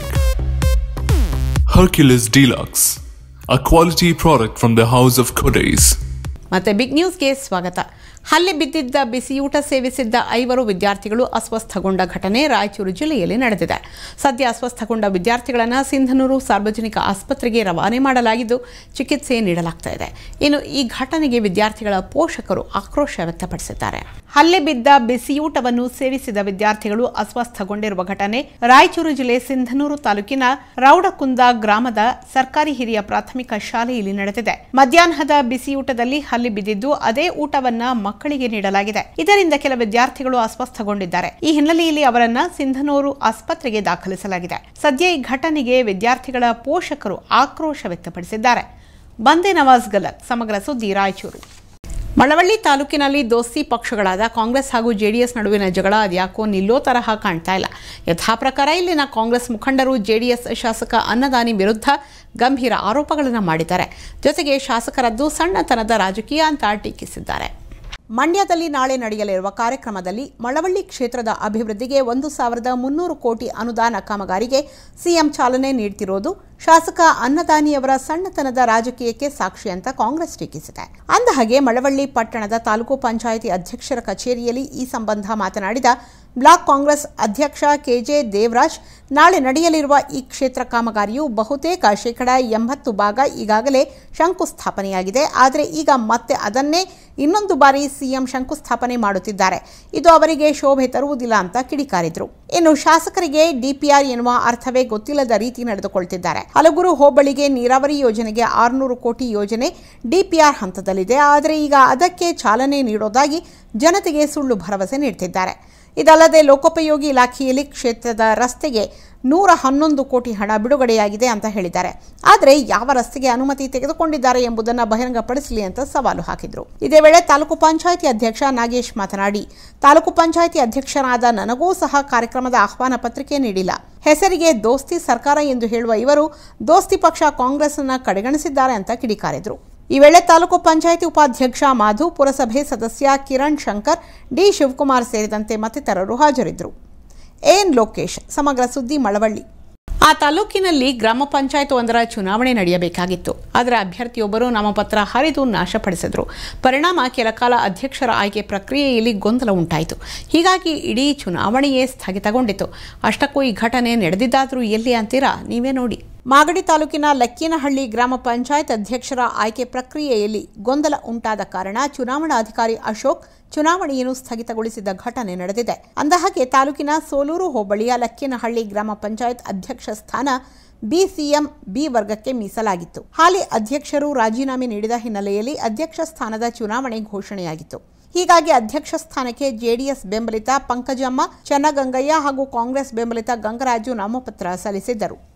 Hercules Deluxe, a quality product from the house of Kodes. ಮತ್ತೆ big ನ್ಯೂಸ್ಗೆ ಸ್ವಾಗತ ಹಲ್ಲೆ ಬಿದ್ದಿದ್ದ ಬಿಸಿಯೂಟ ಸೇವಿಸಿದ್ದ ಐವರು ವಿದ್ಯಾರ್ಥಿಗಳು ಅಸ್ವಸ್ಥಗೊಂಡ ಘಟನೆ ರಾಯಚೂರು ಜಿಲ್ಲೆಯಲ್ಲಿ ನಡೆದಿದೆ ಸದ್ಯ ಅಸ್ವಸ್ಥಗೊಂಡ ವಿದ್ಯಾರ್ಥಿಗಳನ್ನು ಸಿಂಧನೂರು ಸಾರ್ವಜನಿಕ ಆಸ್ಪತ್ರೆಗೆ ರವಾನೆ ಮಾಡಲಾಗಿದ್ದು ಚಿಕಿತ್ಸೆ ನೀಡಲಾಗ್ತಾ ಇದೆ ಇನ್ನು ಈ ಘಟನೆಗೆ ವಿದ್ಯಾರ್ಥಿಗಳ ಪೋಷಕರು ಆಕ್ರೋಶ ವ್ಯಕ್ತಪಡಿಸಿದ್ದಾರೆ ಹಲ್ಲೆ ಬಿದ್ದ ಬಿಸಿಯೂಟವನ್ನು ಸೇವಿಸಿದ ವಿದ್ಯಾರ್ಥಿಗಳು ಅಸ್ವಸ್ಥಗೊಂಡಿರುವ ಘಟನೆ ರಾಯಚೂರು ಜಿಲ್ಲೆ ಸಿಂಧನೂರು ತಾಲೂಕಿನ ರೌಡಕುಂದ ಗ್ರಾಮದ ಸರ್ಕಾರಿ ಹಿರಿಯ ಪ್ರಾಥಮಿಕ ಶಾಲೆಯಲ್ಲಿ ನಡೆದಿದೆ ಮಧ್ಯಾಹ್ನದ ಬಿಸಿಯೂಟದಲ್ಲಿ ಹಲ್ಲೆ ಬಿದ್ದಿದ್ದು ಅದೇ ಊಟವನ್ನ ಮಕ್ಕಳಿಗೆ ನೀಡಲಾಗಿದೆ ಇದರಿಂದ ಕೆಲ ವಿದ್ಯಾರ್ಥಿಗಳು ಅಸ್ವಸ್ಥಗೊಂಡಿದ್ದಾರೆ ಈ ಹಿನ್ನೆಲೆಯಲ್ಲಿ ಅವರನ್ನ ಸಿಂಧನೂರು ಆಸ್ಪತ್ರೆಗೆ ದಾಖಲಿಸಲಾಗಿದೆ ಸದ್ಯ ಈ ಘಟನೆಗೆ ವಿದ್ಯಾರ್ಥಿಗಳ ಪೋಷಕರು ಆಕ್ರೋಶ ವ್ಯಕ್ತಪಡಿಸಿದ್ದಾರೆ ಬಂದೆ ನವಾಜ್ ಗಲತ್ ಸಮಗ್ರ ಸುದ್ದಿ ರಾಯಚೂರು ಮಳವಳ್ಳಿ ತಾಲೂಕಿನಲ್ಲಿ ದೋಸ್ತಿ ಪಕ್ಷಗಳಾದ ಕಾಂಗ್ರೆಸ್ ಹಾಗೂ ಜೆಡಿಎಸ್ ನಡುವಿನ ಜಗಳ ಅದ್ಯಾಕೋ ನಿಲ್ಲೋ ತರಹ ಕಾಣ್ತಾ ಇಲ್ಲ ಯಥಾ ಪ್ರಕಾರ ಇಲ್ಲಿನ ಕಾಂಗ್ರೆಸ್ ಮುಖಂಡರು ಜೆಡಿಎಸ್ ಶಾಸಕ ಅನ್ನದಾನಿ ವಿರುದ್ಧ ಗಂಭೀರ ಆರೋಪಗಳನ್ನು ಮಾಡಿದ್ದಾರೆ ಜೊತೆಗೆ ಶಾಸಕರದ್ದು ಸಣ್ಣತನದ ರಾಜಕೀಯ ಅಂತ ಟೀಕಿಸಿದ್ದಾರೆ ಮಂಡ್ಯದಲ್ಲಿ ನಾಳೆ ನಡೆಯಲಿರುವ ಕಾರ್ಯಕ್ರಮದಲ್ಲಿ ಮಳವಳ್ಳಿ ಕ್ಷೇತ್ರದ ಅಭಿವೃದ್ಧಿಗೆ ಒಂದು ಸಾವಿರದ ಮುನ್ನೂರು ಕೋಟಿ ಅನುದಾನ ಕಾಮಗಾರಿಗೆ ಸಿಎಂ ಚಾಲನೆ ನೀಡ್ತಿರೋದು ಶಾಸಕ ಅನ್ನದಾನಿಯವರ ಸಣ್ಣತನದ ರಾಜಕೀಯಕ್ಕೆ ಸಾಕ್ಷಿ ಅಂತ ಕಾಂಗ್ರೆಸ್ ಟೀಕಿಸಿದೆ ಅಂದಹಾಗೆ ಮಳವಳ್ಳಿ ಪಟ್ಟಣದ ತಾಲೂಕು ಪಂಚಾಯಿತಿ ಅಧ್ಯಕ್ಷರ ಕಚೇರಿಯಲ್ಲಿ ಈ ಸಂಬಂಧ ಮಾತನಾಡಿದ ಬ್ಲಾಕ್ ಕಾಂಗ್ರೆಸ್ ಅಧ್ಯಕ್ಷ ಕೆಜೆ ದೇವರಾಜ್ ನಾಳೆ ನಡೆಯಲಿರುವ ಈ ಕ್ಷೇತ್ರ ಕಾಮಗಾರಿಯು ಬಹುತೇಕ ಶೇಕಡ ಎಂಬತ್ತು ಭಾಗ ಈಗಾಗಲೇ ಶಂಕುಸ್ಥಾಪನೆಯಾಗಿದೆ ಆದರೆ ಈಗ ಮತ್ತೆ ಅದನ್ನೇ ಇನ್ನೊಂದು ಬಾರಿ ಸಿಎಂ ಶಂಕುಸ್ಥಾಪನೆ ಮಾಡುತ್ತಿದ್ದಾರೆ ಇದು ಅವರಿಗೆ ಶೋಭೆ ತರುವುದಿಲ್ಲ ಅಂತ ಕಿಡಿಕಾರಿದ್ರು ಇನ್ನು ಶಾಸಕರಿಗೆ ಡಿಪಿಆರ್ ಎನ್ನುವ ಅರ್ಥವೇ ಗೊತ್ತಿಲ್ಲದ ರೀತಿ ನಡೆದುಕೊಳ್ತಿದ್ದಾರೆ ಹಲಗುರು ಹೋಬಳಿಗೆ ನೀರಾವರಿ ಯೋಜನೆಗೆ ಆರುನೂರು ಕೋಟಿ ಯೋಜನೆ ಡಿಪಿಆರ್ ಹಂತದಲ್ಲಿದೆ ಆದರೆ ಈಗ ಅದಕ್ಕೆ ಚಾಲನೆ ನೀಡೋದಾಗಿ ಜನತೆಗೆ ಸುಳ್ಳು ಭರವಸೆ ನೀಡ್ತಿದ್ದಾರೆ ಇದಲ್ಲದೆ ಲೋಕೋಪಯೋಗಿ ಇಲಾಖೆಯಲ್ಲಿ ಕ್ಷೇತ್ರದ ರಸ್ತೆಗೆ ನೂರ ಹನ್ನೊಂದು ಕೋಟಿ ಹಣ ಬಿಡುಗಡೆಯಾಗಿದೆ ಅಂತ ಹೇಳಿದ್ದಾರೆ ಆದರೆ ಯಾವ ರಸ್ತೆಗೆ ಅನುಮತಿ ತೆಗೆದುಕೊಂಡಿದ್ದಾರೆ ಎಂಬುದನ್ನು ಬಹಿರಂಗಪಡಿಸಲಿ ಅಂತ ಸವಾಲು ಹಾಕಿದ್ರು ಇದೇ ವೇಳೆ ತಾಲೂಕು ಪಂಚಾಯಿತಿ ಅಧ್ಯಕ್ಷ ನಾಗೇಶ್ ಮಾತನಾಡಿ ತಾಲೂಕು ಪಂಚಾಯಿತಿ ಅಧ್ಯಕ್ಷರಾದ ನನಗೂ ಸಹ ಕಾರ್ಯಕ್ರಮದ ಆಹ್ವಾನ ಪತ್ರಿಕೆ ನೀಡಿಲ್ಲ ಹೆಸರಿಗೆ ದೋಸ್ತಿ ಸರ್ಕಾರ ಎಂದು ಹೇಳುವ ಇವರು ದೋಸ್ತಿ ಪಕ್ಷ ಕಾಂಗ್ರೆಸ್ ಅನ್ನ ಕಡೆಗಣಿಸಿದ್ದಾರೆ ಅಂತ ಕಿಡಿಕಾರಿದ್ರು ಈ ವೇಳೆ ತಾಲೂಕು ಪಂಚಾಯಿತಿ ಉಪಾಧ್ಯಕ್ಷ ಮಾಧು ಪುರಸಭೆ ಸದಸ್ಯ ಕಿರಣ್ ಶಂಕರ್ ಡಿ ಶಿವಕುಮಾರ್ ಸೇರಿದಂತೆ ಮತ್ತಿತರರು ಹಾಜರಿದ್ದರು ಎನ್ ಲೋಕೇಶ್ ಸಮಗ್ರ ಸುದ್ದಿ ಮಳವಳ್ಳಿ ಆ ತಾಲೂಕಿನಲ್ಲಿ ಗ್ರಾಮ ಪಂಚಾಯತ್ ಒಂದರ ಚುನಾವಣೆ ನಡೆಯಬೇಕಾಗಿತ್ತು ಆದರೆ ಅಭ್ಯರ್ಥಿಯೊಬ್ಬರು ನಾಮಪತ್ರ ಹರಿದು ನಾಶಪಡಿಸಿದ್ರು ಪರಿಣಾಮ ಕೆಲ ಕಾಲ ಅಧ್ಯಕ್ಷರ ಆಯ್ಕೆ ಪ್ರಕ್ರಿಯೆಯಲ್ಲಿ ಗೊಂದಲ ಉಂಟಾಯಿತು ಹೀಗಾಗಿ ಇಡೀ ಚುನಾವಣೆಯೇ ಸ್ಥಗಿತಗೊಂಡಿತು ಅಷ್ಟಕ್ಕೂ ಈ ಘಟನೆ ನಡೆದಿದ್ದಾದರೂ ಎಲ್ಲಿ ಅಂತೀರಾ ನೀವೇ ನೋಡಿ ಮಾಗಡಿ ತಾಲೂಕಿನ ಲಕ್ಕಿನಹಳ್ಳಿ ಗ್ರಾಮ ಪಂಚಾಯತ್ ಅಧ್ಯಕ್ಷರ ಆಯ್ಕೆ ಪ್ರಕ್ರಿಯೆಯಲ್ಲಿ ಗೊಂದಲ ಉಂಟಾದ ಕಾರಣ ಚುನಾವಣಾಧಿಕಾರಿ ಅಶೋಕ್ ಚುನಾವಣೆಯನ್ನು ಸ್ಥಗಿತಗೊಳಿಸಿದ ಘಟನೆ ನಡೆದಿದೆ ಅಂದಹಾಗೆ ತಾಲೂಕಿನ ಸೋಲೂರು ಹೋಬಳಿಯ ಲಕ್ಕಿನಹಳ್ಳಿ ಗ್ರಾಮ ಪಂಚಾಯತ್ ಅಧ್ಯಕ್ಷ ಸ್ಥಾನ ಬಿಸಿಎಂ ಬಿ ವರ್ಗಕ್ಕೆ ಮೀಸಲಾಗಿತ್ತು ಹಾಲಿ ಅಧ್ಯಕ್ಷರು ರಾಜೀನಾಮೆ ನೀಡಿದ ಹಿನ್ನೆಲೆಯಲ್ಲಿ ಅಧ್ಯಕ್ಷ ಸ್ಥಾನದ ಚುನಾವಣೆ ಘೋಷಣೆಯಾಗಿತ್ತು ಹೀಗಾಗಿ ಅಧ್ಯಕ್ಷ ಸ್ಥಾನಕ್ಕೆ ಜೆಡಿಎಸ್ ಬೆಂಬಲಿತ ಪಂಕಜಮ್ಮ ಚನ್ನಗಂಗಯ್ಯ ಹಾಗೂ ಕಾಂಗ್ರೆಸ್ ಬೆಂಬಲಿತ ಗಂಗರಾಜು ನಾಮಪತ್ರ ಸಲ್ಲಿಸಿದ್ದರು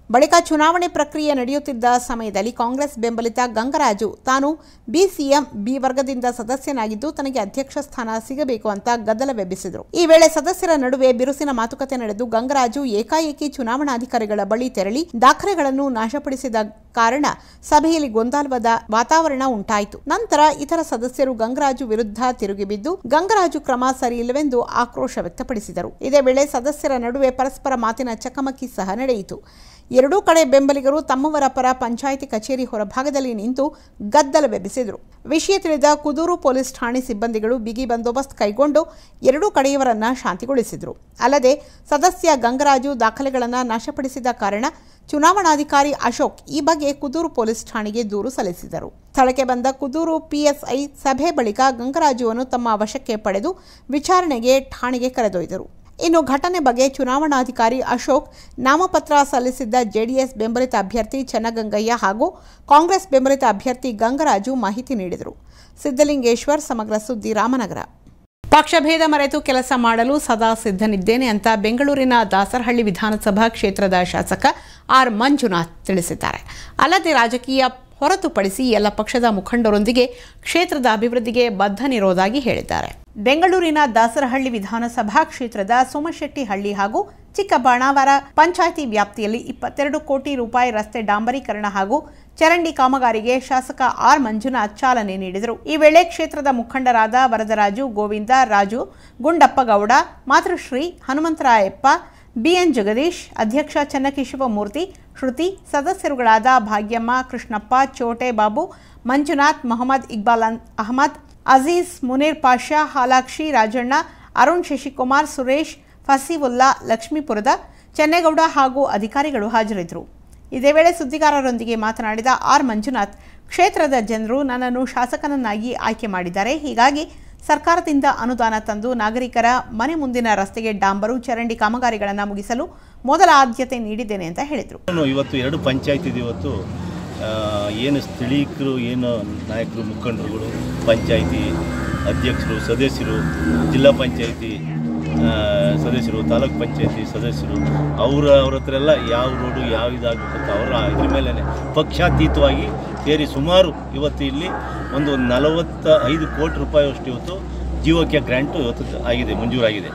ಬಳಿಕ ಚುನಾವಣೆ ಪ್ರಕ್ರಿಯೆ ನಡೆಯುತ್ತಿದ್ದ ಸಮಯದಲ್ಲಿ ಕಾಂಗ್ರೆಸ್ ಬೆಂಬಲಿತ ಗಂಗರಾಜು ತಾನು ಬಿಸಿಎಂ ಬಿ ವರ್ಗದಿಂದ ಸದಸ್ಯನಾಗಿದ್ದು ತನಗೆ ಅಧ್ಯಕ್ಷ ಸ್ಥಾನ ಸಿಗಬೇಕು ಅಂತ ಗದ್ದಲವೆಬ್ಬಿಸಿದರು ಈ ವೇಳೆ ಸದಸ್ಯರ ನಡುವೆ ಬಿರುಸಿನ ಮಾತುಕತೆ ನಡೆದು ಗಂಗರಾಜು ಏಕಾಏಕಿ ಚುನಾವಣಾಧಿಕಾರಿಗಳ ಬಳಿ ತೆರಳಿ ದಾಖಲೆಗಳನ್ನು ನಾಶಪಡಿಸಿದ ಕಾರಣ ಸಭೆಯಲ್ಲಿ ಗೊಂದಲವಾದ ವಾತಾವರಣ ಉಂಟಾಯಿತು ನಂತರ ಇತರ ಸದಸ್ಯರು ಗಂಗರಾಜು ವಿರುದ್ಧ ತಿರುಗಿಬಿದ್ದು ಗಂಗರಾಜು ಕ್ರಮ ಸರಿಯಿಲ್ಲವೆಂದು ಆಕ್ರೋಶ ವ್ಯಕ್ತಪಡಿಸಿದರು ಇದೇ ವೇಳೆ ಸದಸ್ಯರ ನಡುವೆ ಪರಸ್ಪರ ಮಾತಿನ ಚಕಮಕಿ ಸಹ ನಡೆಯಿತು ಎರಡೂ ಕಡೆ ಬೆಂಬಲಿಗರು ತಮ್ಮವರ ಪರ ಪಂಚಾಯಿತಿ ಕಚೇರಿ ಹೊರಭಾಗದಲ್ಲಿ ನಿಂತು ಗದ್ದಲವೆಬ್ಬಿಸಿದರು ವಿಷಯ ತಿಳಿದ ಕುದೂರು ಪೊಲೀಸ್ ಠಾಣೆ ಸಿಬ್ಬಂದಿಗಳು ಬಿಗಿ ಬಂದೋಬಸ್ತ್ ಕೈಗೊಂಡು ಎರಡೂ ಕಡೆಯವರನ್ನ ಶಾಂತಿಗೊಳಿಸಿದರು ಅಲ್ಲದೆ ಸದಸ್ಯ ಗಂಗರಾಜು ದಾಖಲೆಗಳನ್ನು ನಾಶಪಡಿಸಿದ ಕಾರಣ ಚುನಾವಣಾಧಿಕಾರಿ ಅಶೋಕ್ ಈ ಬಗ್ಗೆ ಕುದೂರು ಪೊಲೀಸ್ ಠಾಣೆಗೆ ದೂರು ಸಲ್ಲಿಸಿದರು ಸ್ಥಳಕ್ಕೆ ಬಂದ ಕುದೂರು ಪಿಎಸ್ಐ ಸಭೆ ಬಳಿಕ ಗಂಗರಾಜುವನ್ನು ತಮ್ಮ ವಶಕ್ಕೆ ಪಡೆದು ವಿಚಾರಣೆಗೆ ಠಾಣೆಗೆ ಕರೆದೊಯ್ದರು ಇನ್ನು ಘಟನೆ ಬಗ್ಗೆ ಚುನಾವಣಾಧಿಕಾರಿ ಅಶೋಕ್ ನಾಮಪತ್ರ ಸಲ್ಲಿಸಿದ್ದ ಜೆಡಿಎಸ್ ಬೆಂಬಲಿತ ಅಭ್ಯರ್ಥಿ ಚನ್ನಗಂಗಯ್ಯ ಹಾಗೂ ಕಾಂಗ್ರೆಸ್ ಬೆಂಬಲಿತ ಅಭ್ಯರ್ಥಿ ಗಂಗರಾಜು ಮಾಹಿತಿ ನೀಡಿದರು ಸಿದ್ದಲಿಂಗೇಶ್ವರ್ ಸಮಗ್ರ ಸುದ್ದಿ ರಾಮನಗರ ಪಕ್ಷಭೇದ ಮರೆತು ಕೆಲಸ ಮಾಡಲು ಸದಾ ಸಿದ್ಧನಿದ್ದೇನೆ ಅಂತ ಬೆಂಗಳೂರಿನ ದಾಸರಹಳ್ಳಿ ವಿಧಾನಸಭಾ ಕ್ಷೇತ್ರದ ಶಾಸಕ ಆರ್ ಮಂಜುನಾಥ್ ತಿಳಿಸಿದ್ದಾರೆ ಅಲ್ಲದೆ ರಾಜಕೀಯ ಹೊರತುಪಡಿಸಿ ಎಲ್ಲ ಪಕ್ಷದ ಮುಖಂಡರೊಂದಿಗೆ ಕ್ಷೇತ್ರದ ಅಭಿವೃದ್ಧಿಗೆ ಬದ್ಧನಿರೋದಾಗಿ ಹೇಳಿದ್ದಾರೆ ಬೆಂಗಳೂರಿನ ದಾಸರಹಳ್ಳಿ ವಿಧಾನಸಭಾ ಕ್ಷೇತ್ರದ ಸೋಮಶೆಟ್ಟಿಹಳ್ಳಿ ಹಾಗೂ ಚಿಕ್ಕಬಾಣಾವರ ಪಂಚಾಯಿತಿ ವ್ಯಾಪ್ತಿಯಲ್ಲಿ ಇಪ್ಪತ್ತೆರಡು ಕೋಟಿ ರೂಪಾಯಿ ರಸ್ತೆ ಡಾಂಬರೀಕರಣ ಹಾಗೂ ಚರಂಡಿ ಕಾಮಗಾರಿಗೆ ಶಾಸಕ ಆರ್ ಮಂಜುನಾಥ್ ಚಾಲನೆ ನೀಡಿದರು ಈ ವೇಳೆ ಕ್ಷೇತ್ರದ ಮುಖಂಡರಾದ ವರದರಾಜು ಗೋವಿಂದ ರಾಜು ಗುಂಡಪ್ಪಗೌಡ ಮಾತೃಶ್ರೀ ಹನುಮಂತರಾಯಪ್ಪ ಬಿಎನ್ ಜಗದೀಶ್ ಅಧ್ಯಕ್ಷ ಚನ್ನಕೇಶವಮೂರ್ತಿ ಶ್ರುತಿ ಸದಸ್ಯರುಗಳಾದ ಭಾಗ್ಯಮ್ಮ ಕೃಷ್ಣಪ್ಪ ಚೋಟೆ ಬಾಬು ಮಂಜುನಾಥ್ ಮೊಹಮ್ಮದ್ ಇಕ್ಬಾಲ್ ಅನ್- ಅಹಮದ್ ಅಜೀಜ್ ಮುನೀರ್ ಪಾಷಾ ಹಾಲಾಕ್ಷಿ ರಾಜಣ್ಣ ಅರುಣ್ ಶಶಿಕುಮಾರ್ ಸುರೇಶ್ ಫಸೀವುಲ್ಲಾ ಲಕ್ಷ್ಮೀಪುರದ ಚೆನ್ನೇಗೌಡ ಹಾಗೂ ಅಧಿಕಾರಿಗಳು ಹಾಜರಿದ್ದರು ಇದೇ ವೇಳೆ ಸುದ್ದಿಗಾರರೊಂದಿಗೆ ಮಾತನಾಡಿದ ಆರ್ ಮಂಜುನಾಥ್ ಕ್ಷೇತ್ರದ ಜನರು ನನ್ನನ್ನು ಶಾಸಕನನ್ನಾಗಿ ಆಯ್ಕೆ ಮಾಡಿದ್ದಾರೆ ಹೀಗಾಗಿ ಸರ್ಕಾರದಿಂದ ಅನುದಾನ ತಂದು ನಾಗರಿಕರ ಮನೆ ಮುಂದಿನ ರಸ್ತೆಗೆ ಡಾಂಬರು ಚರಂಡಿ ಕಾಮಗಾರಿಗಳನ್ನು ಮುಗಿಸಲು ಮೊದಲ ಆದ್ಯತೆ ನೀಡಿದ್ದೇನೆ ಅಂತ ಹೇಳಿದರು ನಾನು ಇವತ್ತು ಎರಡು ಪಂಚಾಯತ್ ಇದೆ ಇವತ್ತು ಆ, ಏನು ಸ್ಥಳೀಕರು ಏನು ನಾಯಕರು ಮುಖಂಡರುಗಳು ಪಂಚಾಯಿತಿ ಅಧ್ಯಕ್ಷರು ಸದಸ್ಯರು ಜಿಲ್ಲಾ ಪಂಚಾಯಿತಿ ಆ, ಸದಸ್ಯರು ತಾಲೂಕ್ ಪಂಚಾಯಿತಿ ಸದಸ್ಯರು ಅವರ ಅವ್ರ ಹತ್ರ ಎಲ್ಲ ಯಾವ ರೋಡು ಯಾವ ಇದಾಗಬೇಕು ಅಂತ ಅವರ ಇದ್ರ ಮೇಲೆ ಪಕ್ಷಾತೀತವಾಗಿ ಸೇರಿ ಸುಮಾರು ಇವತ್ತು ಇಲ್ಲಿ ಒಂದು ನಲವತ್ತ ಐದು ಕೋಟಿ ರೂಪಾಯಿ ಅಷ್ಟು ಇವತ್ತು ಜೀವಕ್ಕೆ ಗ್ರ್ಯಾಂಟು ಇವತ್ತು ಆಗಿದೆ ಮಂಜೂರಾಗಿದೆ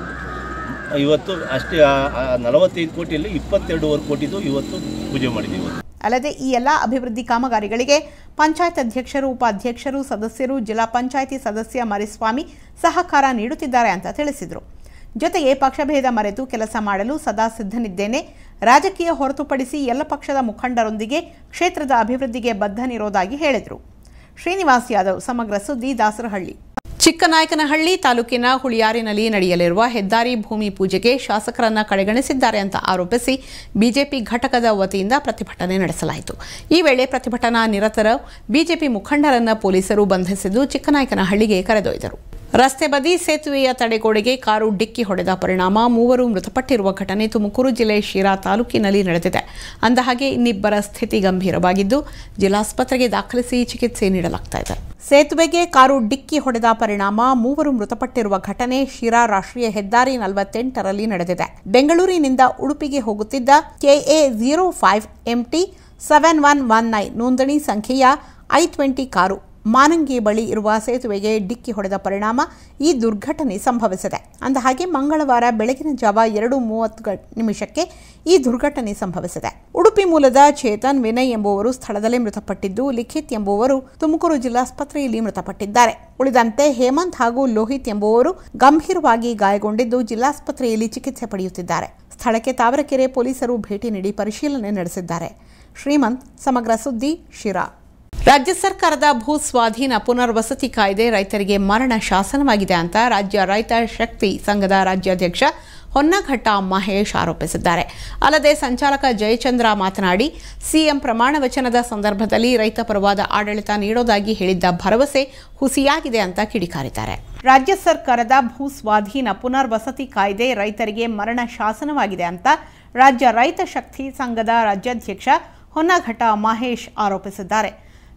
ಇವತ್ತು ಅಷ್ಟೇ ಆ- ಆ ನಲವತ್ತೈದು ಕೋಟಿಯಲ್ಲಿ ಇಪ್ಪತ್ತೆರಡೂವರೆ ಕೋಟಿದು ಇವತ್ತು ಪೂಜೆ ಮಾಡಿದ್ದೀವಿ ಇವತ್ತು ಅಲ್ಲದೆ ಈ ಎಲ್ಲ ಅಭಿವೃದ್ಧಿ ಕಾಮಗಾರಿಗಳಿಗೆ ಪಂಚಾಯತ್ ಅಧ್ಯಕ್ಷರು ಉಪಾಧ್ಯಕ್ಷರು ಸದಸ್ಯರು ಜಿಲ್ಲಾ ಪಂಚಾಯಿತಿ ಸದಸ್ಯ ಮರಿಸ್ವಾಮಿ ಸಹಕಾರ ನೀಡುತ್ತಿದ್ದಾರೆ ಅಂತ ತಿಳಿಸಿದರು ಜೊತೆಗೆ ಪಕ್ಷಭೇದ ಮರೆತು ಕೆಲಸ ಮಾಡಲು ಸದಾ ಸಿದ್ಧನಿದ್ದೇನೆ ರಾಜಕೀಯ ಹೊರತುಪಡಿಸಿ ಎಲ್ಲ ಪಕ್ಷದ ಮುಖಂಡರೊಂದಿಗೆ ಕ್ಷೇತ್ರದ ಅಭಿವೃದ್ಧಿಗೆ ಬದ್ಧನಿರೋದಾಗಿ ಹೇಳಿದರು ಶ್ರೀನಿವಾಸ್ ಯಾದವ್ ಸಮಗ್ರ ಸುದ್ದಿ ದಾಸರಹಳ್ಳಿ ಚಿಕ್ಕನಾಯಕನಹಳ್ಳಿ ತಾಲೂಕಿನ ಹುಳಿಯಾರಿನಲ್ಲಿ ನಡೆಯಲಿರುವ ಹೆದ್ದಾರಿ ಭೂಮಿ ಪೂಜೆಗೆ ಶಾಸಕರನ್ನ ಕಡೆಗಣಿಸಿದ್ದಾರೆ ಅಂತ ಆರೋಪಿಸಿ ಬಿಜೆಪಿ ಘಟಕದ ವತಿಯಿಂದ ಪ್ರತಿಭಟನೆ ನಡೆಸಲಾಯಿತು ಈ ವೇಳೆ ಪ್ರತಿಭಟನಾ ನಿರತರ ಬಿಜೆಪಿ ಮುಖಂಡರನ್ನ ಪೊಲೀಸರು ಬಂಧಿಸಿದ್ದು ಚಿಕ್ಕನಾಯಕನಹಳ್ಳಿಗೆ ಕರೆದೊಯ್ದರು ರಸ್ತೆ ಬದಿ ಸೇತುವೆಯ ತಡೆಗೋಡೆಗೆ ಕಾರು ಡಿಕ್ಕಿ ಹೊಡೆದ ಪರಿಣಾಮ ಮೂವರು ಮೃತಪಟ್ಟಿರುವ ಘಟನೆ ತುಮಕೂರು ಜಿಲ್ಲೆ ಶಿರಾ ತಾಲೂಕಿನಲ್ಲಿ ನಡೆದಿದೆ ಅಂದಹಾಗೆ ಇನ್ನಿಬ್ಬರ ಸ್ಥಿತಿ ಗಂಭೀರವಾಗಿದ್ದು ಜಿಲ್ಲಾಸ್ಪತ್ರೆಗೆ ದಾಖಲಿಸಿ ಚಿಕಿತ್ಸೆ ನೀಡಲಾಗ್ತಾ ಇದೆ ಸೇತುವೆಗೆ ಕಾರು ಡಿಕ್ಕಿ ಹೊಡೆದ ಪರಿಣಾಮ ಮೂವರು ಮೃತಪಟ್ಟಿರುವ ಘಟನೆ ಶಿರಾ ರಾಷ್ಟ್ರೀಯ ಹೆದ್ದಾರಿ ನಲವತ್ತೆಂಟರಲ್ಲಿ ನಡೆದಿದೆ ಬೆಂಗಳೂರಿನಿಂದ ಉಡುಪಿಗೆ ಹೋಗುತ್ತಿದ್ದ KA zero five MT seven one one nine ನೋಂದಣಿ ಸಂಖ್ಯೆಯ ಐ ಟ್ವೆಂಟಿ ಕಾರು ಮಾನಂಗಿ ಬಳಿ ಇರುವ ಸೇತುವೆಗೆ ಡಿಕ್ಕಿ ಹೊಡೆದ ಪರಿಣಾಮ ಈ ದುರ್ಘಟನೆ ಸಂಭವಿಸಿದೆ ಅಂದಹಾಗೆ ಮಂಗಳವಾರ ಬೆಳಗಿನ ಜಾವ ಎರಡು ಮೂವತ್ತು ಗ- ನಿಮಿಷಕ್ಕೆ ಈ ದುರ್ಘಟನೆ ಸಂಭವಿಸಿದೆ ಉಡುಪಿ ಮೂಲದ ಚೇತನ್ ವಿನಯ್ ಎಂಬುವರು ಸ್ಥಳದಲ್ಲೇ ಮೃತಪಟ್ಟಿದ್ದು ಲಿಖಿತ್ ಎಂಬುವರು ತುಮಕೂರು ಜಿಲ್ಲಾಸ್ಪತ್ರೆಯಲ್ಲಿ ಮೃತಪಟ್ಟಿದ್ದಾರೆ ಉಳಿದಂತೆ ಹೇಮಂತ್ ಹಾಗೂ ಲೋಹಿತ್ ಎಂಬುವರು ಗಂಭೀರವಾಗಿ ಗಾಯಗೊಂಡಿದ್ದು ಜಿಲ್ಲಾಸ್ಪತ್ರೆಯಲ್ಲಿ ಚಿಕಿತ್ಸೆ ಪಡೆಯುತ್ತಿದ್ದಾರೆ ಸ್ಥಳಕ್ಕೆ ತಾವರೆಕೆರೆ ಪೊಲೀಸರು ಭೇಟಿ ನೀಡಿ ಪರಿಶೀಲನೆ ನಡೆಸಿದ್ದಾರೆ ಶ್ರೀಮಂತ್ ಸಮಗ್ರ ಸುದ್ದಿ ಶಿರಾ ರಾಜ್ಯ ಸರ್ಕಾರದ ಭೂ ಸ್ವಾಧೀನ ಪುನರ್ವಸತಿ ಕಾಯ್ದೆ ರೈತರಿಗೆ ಮರಣ ಶಾಸನವಾಗಿದೆ ಅಂತ ರಾಜ್ಯ ರೈತ ಶಕ್ತಿ ಸಂಘದ ರಾಜ್ಯಾಧ್ಯಕ್ಷ ಹೊನ್ನಘಟ್ಟ ಮಹೇಶ್ ಆರೋಪಿಸಿದ್ದಾರೆ ಅಲ್ಲದೆ ಸಂಚಾಲಕ ಜಯಚಂದ್ರ ಮಾತನಾಡಿ ಸಿಎಂ ಪ್ರಮಾಣ ವಚನದ ಸಂದರ್ಭದಲ್ಲಿ ರೈತ ಪರವಾದ ಆಡಳಿತ ನೀಡೋದಾಗಿ ಹೇಳಿದ್ದ ಭರವಸೆ ಹುಸಿಯಾಗಿದೆ ಅಂತ ಕಿಡಿಕಾರಿದ್ದಾರೆ ರಾಜ್ಯ ಸರ್ಕಾರದ ಭೂ ಸ್ವಾಧೀನ ಪುನರ್ವಸತಿ ಕಾಯ್ದೆ ರೈತರಿಗೆ ಮರಣ ಶಾಸನವಾಗಿದೆ ಅಂತ ರಾಜ್ಯ ರೈತ ಶಕ್ತಿ ಸಂಘದ ರಾಜ್ಯಾಧ್ಯಕ್ಷ ಹೊನ್ನಘಟ್ಟ ಮಹೇಶ್ ಆರೋಪಿಸಿದ್ದಾರೆ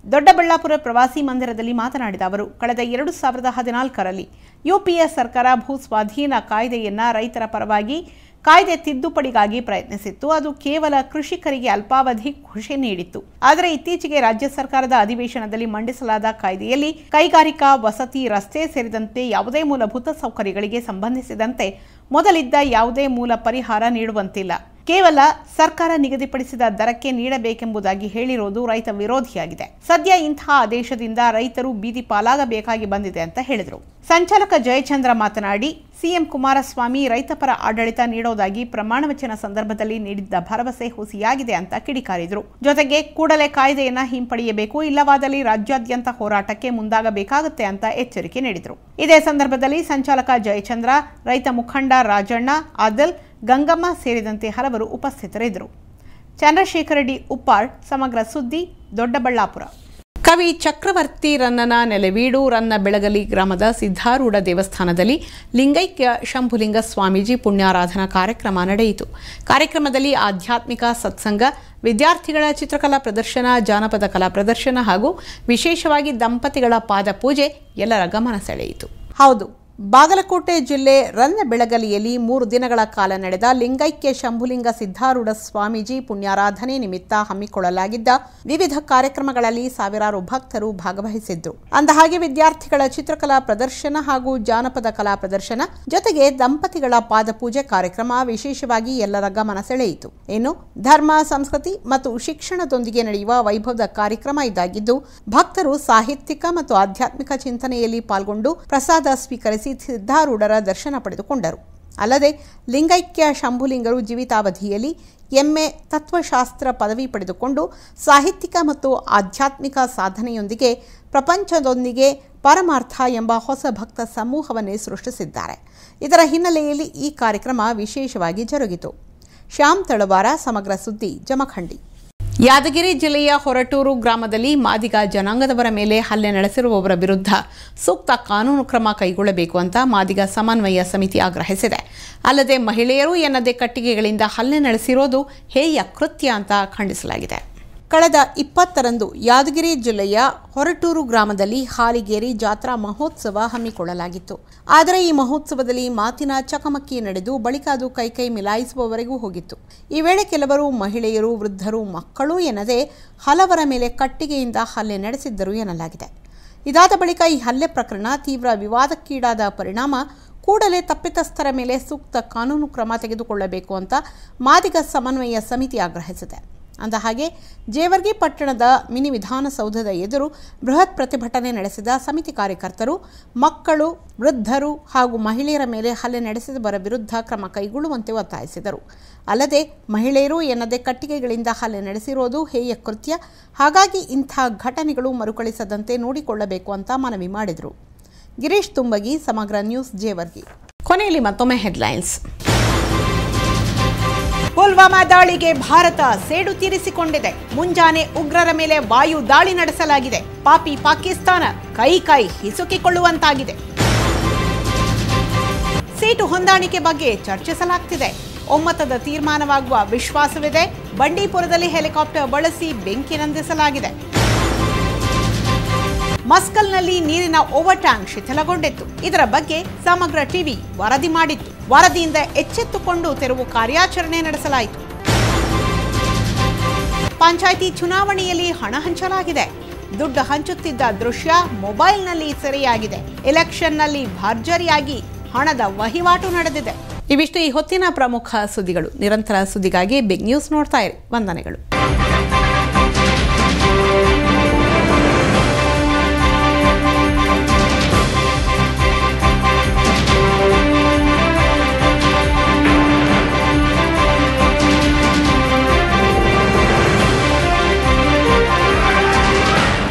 ದೊಡ್ಡಬಳ್ಳಾಪುರ ಪ್ರವಾಸಿ ಮಂದಿರದಲ್ಲಿ ಮಾತನಾಡಿದ ಅವರು ಕಳೆದ ಎರಡು ಸಾವಿರದ ಹದಿನಾಲ್ಕರಲ್ಲಿ ಯುಪಿಎ ಸರ್ಕಾರ ಭೂ ಸ್ವಾಧೀನ ಕಾಯ್ದೆಯನ್ನ ರೈತರ ಪರವಾಗಿ ಕಾಯ್ದೆ ತಿದ್ದುಪಡಿಗಾಗಿ ಪ್ರಯತ್ನಿಸಿತ್ತು ಅದು ಕೇವಲ ಕೃಷಿಕರಿಗೆ ಅಲ್ಪಾವಧಿ ಖುಷಿ ನೀಡಿತ್ತು ಆದರೆ ಇತ್ತೀಚೆಗೆ ರಾಜ್ಯ ಸರ್ಕಾರದ ಅಧಿವೇಶನದಲ್ಲಿ ಮಂಡಿಸಲಾದ ಕಾಯ್ದೆಯಲ್ಲಿ ಕೈಗಾರಿಕಾ ವಸತಿ ರಸ್ತೆ ಸೇರಿದಂತೆ ಯಾವುದೇ ಮೂಲಭೂತ ಸೌಕರ್ಯಗಳಿಗೆ ಸಂಬಂಧಿಸಿದಂತೆ ಮೊದಲಿದ್ದ ಯಾವುದೇ ಮೂಲ ಪರಿಹಾರ ನೀಡುವಂತಿಲ್ಲ ಕೇವಲ ಸರ್ಕಾರ ನಿಗದಿಪಡಿಸಿದ ದರಕ್ಕೆ ನೀಡಬೇಕೆಂಬುದಾಗಿ ಹೇಳಿರುವುದು ರೈತ ವಿರೋಧಿಯಾಗಿದೆ ಸದ್ಯ ಇಂತಹ ಆದೇಶದಿಂದ ರೈತರು ಬೀದಿ ಪಾಲಾಗಬೇಕಾಗಿ ಬಂದಿದೆ ಅಂತ ಹೇಳಿದರು ಸಂಚಾಲಕ ಜಯಚಂದ್ರ ಮಾತನಾಡಿ ಸಿಎಂ ಕುಮಾರಸ್ವಾಮಿ ರೈತಪರ ಆಡಳಿತ ನೀಡೋದಾಗಿ ಪ್ರಮಾಣ ವಚನ ಸಂದರ್ಭದಲ್ಲಿ ನೀಡಿದ್ದ ಭರವಸೆ ಹುಸಿಯಾಗಿದೆ ಅಂತ ಕಿಡಿಕಾರಿದರು ಜೊತೆಗೆ ಕೂಡಲೇ ಕಾಯ್ದೆಯನ್ನ ಹಿಂಪಡೆಯಬೇಕು ಇಲ್ಲವಾದಲ್ಲಿ ರಾಜ್ಯಾದ್ಯಂತ ಹೋರಾಟಕ್ಕೆ ಮುಂದಾಗಬೇಕಾಗುತ್ತೆ ಅಂತ ಎಚ್ಚರಿಕೆ ನೀಡಿದರು ಇದೇ ಸಂದರ್ಭದಲ್ಲಿ ಸಂಚಾಲಕ ಜಯಚಂದ್ರ ರೈತ ಮುಖಂಡ ರಾಜಣ್ಣ ಆದಲ್ ಗಂಗಮ್ಮ ಸೇರಿದಂತೆ ಹಲವರು ಉಪಸ್ಥಿತರಿದ್ದರು ಚಂದ್ರಶೇಖರ ಡಿ ಉಪ್ಪಾಳ್ ಸಮಗ್ರ ಸುದ್ದಿ ದೊಡ್ಡಬಳ್ಳಾಪುರ ಕವಿ ಚಕ್ರವರ್ತಿ ರನ್ನನ ನೆಲೆವೀಡು ರನ್ನ ಬೆಳಗಲಿ ಗ್ರಾಮದ ಸಿದ್ಧಾರೂಢ ದೇವಸ್ಥಾನದಲ್ಲಿ ಲಿಂಗೈಕ್ಯ ಶಂಭುಲಿಂಗ ಸ್ವಾಮೀಜಿ ಪುಣ್ಯಾರಾಧನಾ ಕಾರ್ಯಕ್ರಮ ನಡೆಯಿತು ಕಾರ್ಯಕ್ರಮದಲ್ಲಿ ಆಧ್ಯಾತ್ಮಿಕ ಸತ್ಸಂಗ ವಿದ್ಯಾರ್ಥಿಗಳ ಚಿತ್ರಕಲಾ ಪ್ರದರ್ಶನ ಜಾನಪದ ಕಲಾ ಪ್ರದರ್ಶನ ಹಾಗೂ ವಿಶೇಷವಾಗಿ ದಂಪತಿಗಳ ಪಾದ ಪೂಜೆ ಎಲ್ಲರ ಗಮನ ಸೆಳೆಯಿತು ಹೌದು ಬಾಗಲಕೋಟೆ ಜಿಲ್ಲೆ ರನ್ನ ಬೆಳಗಲಿಯಲ್ಲಿ ಮೂರು ದಿನಗಳ ಕಾಲ ನಡೆದ ಲಿಂಗೈಕ್ಯ ಶಂಭುಲಿಂಗ ಸಿದ್ಧಾರೂಢ ಸ್ವಾಮೀಜಿ ಪುಣ್ಯಾರಾಧನೆ ನಿಮಿತ್ತ ಹಮ್ಮಿಕೊಳ್ಳಲಾಗಿದ್ದ ವಿವಿಧ ಕಾರ್ಯಕ್ರಮಗಳಲ್ಲಿ ಸಾವಿರಾರು ಭಕ್ತರು ಭಾಗವಹಿಸಿದ್ರು ಅಂದಹಾಗೆ ವಿದ್ಯಾರ್ಥಿಗಳ ಚಿತ್ರಕಲಾ ಪ್ರದರ್ಶನ ಹಾಗೂ ಜಾನಪದ ಕಲಾ ಪ್ರದರ್ಶನ ಜೊತೆಗೆ ದಂಪತಿಗಳ ಪಾದಪೂಜೆ ಕಾರ್ಯಕ್ರಮ ವಿಶೇಷವಾಗಿ ಎಲ್ಲರ ಗಮನ ಸೆಳೆಯಿತು ಇನ್ನು ಧರ್ಮ ಸಂಸ್ಕೃತಿ ಮತ್ತು ಶಿಕ್ಷಣದೊಂದಿಗೆ ನಡೆಯುವ ವೈಭವದ ಕಾರ್ಯಕ್ರಮ ಇದಾಗಿದ್ದು ಭಕ್ತರು ಸಾಹಿತ್ಯಿಕ ಮತ್ತು ಆಧ್ಯಾತ್ಮಿಕ ಚಿಂತನೆಯಲ್ಲಿ ಪಾಲ್ಗೊಂಡು ಪ್ರಸಾದ ಸ್ವೀಕರಿಸಿ ಸಿದ್ಧಾರೂಢರ ದರ್ಶನ ಪಡೆದುಕೊಂಡರು ಅಲ್ಲದೆ ಲಿಂಗೈಕ್ಯ ಶಂಭುಲಿಂಗರು ಜೀವಿತಾವಧಿಯಲ್ಲಿ ಎಂಎ ತತ್ವಶಾಸ್ತ್ರ ಪದವಿ ಪಡೆದುಕೊಂಡು ಸಾಹಿತ್ಯಿಕ ಮತ್ತು ಆಧ್ಯಾತ್ಮಿಕ ಸಾಧನೆಯೊಂದಿಗೆ ಪ್ರಪಂಚದೊಂದಿಗೆ ಪರಮಾರ್ಥ ಎಂಬ ಹೊಸ ಭಕ್ತ ಸಮೂಹವನ್ನೇ ಸೃಷ್ಟಿಸಿದ್ದಾರೆ ಇದರ ಹಿನ್ನೆಲೆಯಲ್ಲಿ ಈ ಕಾರ್ಯಕ್ರಮ ವಿಶೇಷವಾಗಿ ಜರುಗಿತು ಶ್ಯಾಮ್ ತಳವಾರ ಸಮಗ್ರ ಸುದ್ದಿ ಜಮಖಂಡಿ ಯಾದಗಿರಿ ಜಿಲ್ಲೆಯ ಹೊರಟೂರು ಗ್ರಾಮದಲ್ಲಿ ಮಾದಿಗ ಜನಾಂಗದವರ ಮೇಲೆ ಹಲ್ಲೆ ನಡೆಸಿರುವವರ ವಿರುದ್ಧ ಸೂಕ್ತ ಕಾನೂನು ಕ್ರಮ ಕೈಗೊಳ್ಳಬೇಕು ಅಂತ ಮಾದಿಗ ಸಮನ್ವಯ ಸಮಿತಿ ಆಗ್ರಹಿಸಿದೆ ಅಲ್ಲದೆ ಮಹಿಳೆಯರು ಎನ್ನದೇ ಕಟ್ಟಿಗೆಗಳಿಂದ ಹಲ್ಲೆ ನಡೆಸಿರೋದು ಹೇಯ ಕೃತ್ಯ ಅಂತ ಖಂಡಿಸಲಾಗಿದೆ ಕಳೆದ ಇಪ್ಪತ್ತರಂದು ಯಾದಗಿರಿ ಜಿಲ್ಲೆಯ ಹೊರಟೂರು ಗ್ರಾಮದಲ್ಲಿ ಹಾಲಿಗೇರಿ ಜಾತ್ರಾ ಮಹೋತ್ಸವ ಹಮ್ಮಿಕೊಳ್ಳಲಾಗಿತ್ತು ಆದರೆ ಈ ಮಹೋತ್ಸವದಲ್ಲಿ ಮಾತಿನ ಚಕಮಕಿ ನಡೆದು ಬಳಿಕ ಅದು ಕೈಕೈ ಮಿಲಾಯಿಸುವವರೆಗೂ ಹೋಗಿತ್ತು ಈ ವೇಳೆ ಕೆಲವರು ಮಹಿಳೆಯರು ವೃದ್ಧರು ಮಕ್ಕಳು ಎನ್ನದೇ ಹಲವರ ಮೇಲೆ ಕಟ್ಟಿಗೆಯಿಂದ ಹಲ್ಲೆ ನಡೆಸಿದ್ದರು ಎನ್ನಲಾಗಿದೆ ಇದಾದ ಬಳಿಕ ಈ ಹಲ್ಲೆ ಪ್ರಕರಣ ತೀವ್ರ ವಿವಾದಕ್ಕೀಡಾದ ಪರಿಣಾಮ ಕೂಡಲೇ ತಪ್ಪಿತಸ್ಥರ ಮೇಲೆ ಸೂಕ್ತ ಕಾನೂನು ಕ್ರಮ ತೆಗೆದುಕೊಳ್ಳಬೇಕು ಅಂತ ಮಾದಿಗ ಸಮನ್ವಯ ಸಮಿತಿ ಆಗ್ರಹಿಸಿದೆ ಅಂದಹಾಗೆ ಜೇವರ್ಗಿ ಪಟ್ಟಣದ ಮಿನಿ ವಿಧಾನಸೌಧದ ಎದುರು ಬೃಹತ್ ಪ್ರತಿಭಟನೆ ನಡೆಸಿದ ಸಮಿತಿ ಕಾರ್ಯಕರ್ತರು ಮಕ್ಕಳು ವೃದ್ಧರು ಹಾಗೂ ಮಹಿಳೆಯರ ಮೇಲೆ ಹಲ್ಲೆ ನಡೆಸಿದವರ ವಿರುದ್ಧ ಕ್ರಮ ಕೈಗೊಳ್ಳುವಂತೆ ಒತ್ತಾಯಿಸಿದರು ಅಲ್ಲದೆ ಮಹಿಳೆಯರು ಎನ್ನದೇ ಕಟ್ಟಿಗೆಗಳಿಂದ ಹಲ್ಲೆ ನಡೆಸಿರೋದು ಹೇಯ ಕೃತ್ಯ ಹಾಗಾಗಿ ಇಂಥ ಘಟನೆಗಳು ಮರುಕಳಿಸದಂತೆ ನೋಡಿಕೊಳ್ಳಬೇಕು ಅಂತ ಮನವಿ ಮಾಡಿದರು ಗಿರೀಶ್ ತುಂಬಗಿ ಸಮಗ್ರ ನ್ಯೂಸ್ ಜೇವರ್ಗಿ ಕೊನೆಯಲ್ಲಿ ಮತ್ತೊಮ್ಮೆ ಹೆಡ್ಲೈನ್ಸ್ ಪುಲ್ವಾಮಾ ದಾಳಿಗೆ ಭಾರತ ಸೇಡು ತೀರಿಸಿಕೊಂಡಿದೆ ಮುಂಜಾನೆ ಉಗ್ರರ ಮೇಲೆ ವಾಯು ದಾಳಿ ನಡೆಸಲಾಗಿದೆ ಪಾಪಿ ಪಾಕಿಸ್ತಾನ ಕೈ ಕೈ ಹಿಸುಕಿಕೊಳ್ಳುವಂತಾಗಿದೆ ಸೀಟು ಹೊಂದಾಣಿಕೆ ಬಗ್ಗೆ ಚರ್ಚಿಸಲಾಗ್ತಿದೆ ಒಮ್ಮತದ ತೀರ್ಮಾನವಾಗುವ ವಿಶ್ವಾಸವಿದೆ ಬಂಡೀಪುರದಲ್ಲಿ ಹೆಲಿಕಾಪ್ಟರ್ ಬಳಸಿ ಬೆಂಕಿ ನಂದಿಸಲಾಗಿದೆ ಮಸ್ಕಲ್ನಲ್ಲಿ ನೀರಿನ ಓವರ್ ಟ್ಯಾಂಕ್ ಶಿಥಿಲಗೊಂಡಿತ್ತು ಇದರ ಬಗ್ಗೆ ಸಮಗ್ರ ಟಿವಿ ವರದಿ ಮಾಡಿತ್ತು ವರದಿಯಿಂದ ಎಚ್ಚೆತ್ತುಕೊಂಡು ತೆರವು ಕಾರ್ಯಾಚರಣೆ ನಡೆಸಲಾಯಿತು ಪಂಚಾಯಿತಿ ಚುನಾವಣೆಯಲ್ಲಿ ಹಣ ಹಂಚಲಾಗಿದೆ ದುಡ್ಡು ಹಂಚುತ್ತಿದ್ದ ದೃಶ್ಯ ಮೊಬೈಲ್ನಲ್ಲಿ ಸೆರೆಯಾಗಿದೆ ಎಲೆಕ್ಷನ್ನಲ್ಲಿ ಭರ್ಜರಿಯಾಗಿ ಹಣದ ವಹಿವಾಟು ನಡೆದಿದೆ ಇವಿಷ್ಟು ಈ ಹೊತ್ತಿನ ಪ್ರಮುಖ ಸುದ್ದಿಗಳು ನಿರಂತರ ಸುದ್ದಿಗಾಗಿ ಬಿಗ್ ನ್ಯೂಸ್ ನೋಡ್ತಾ ಇರಿ ವಂದನೆಗಳು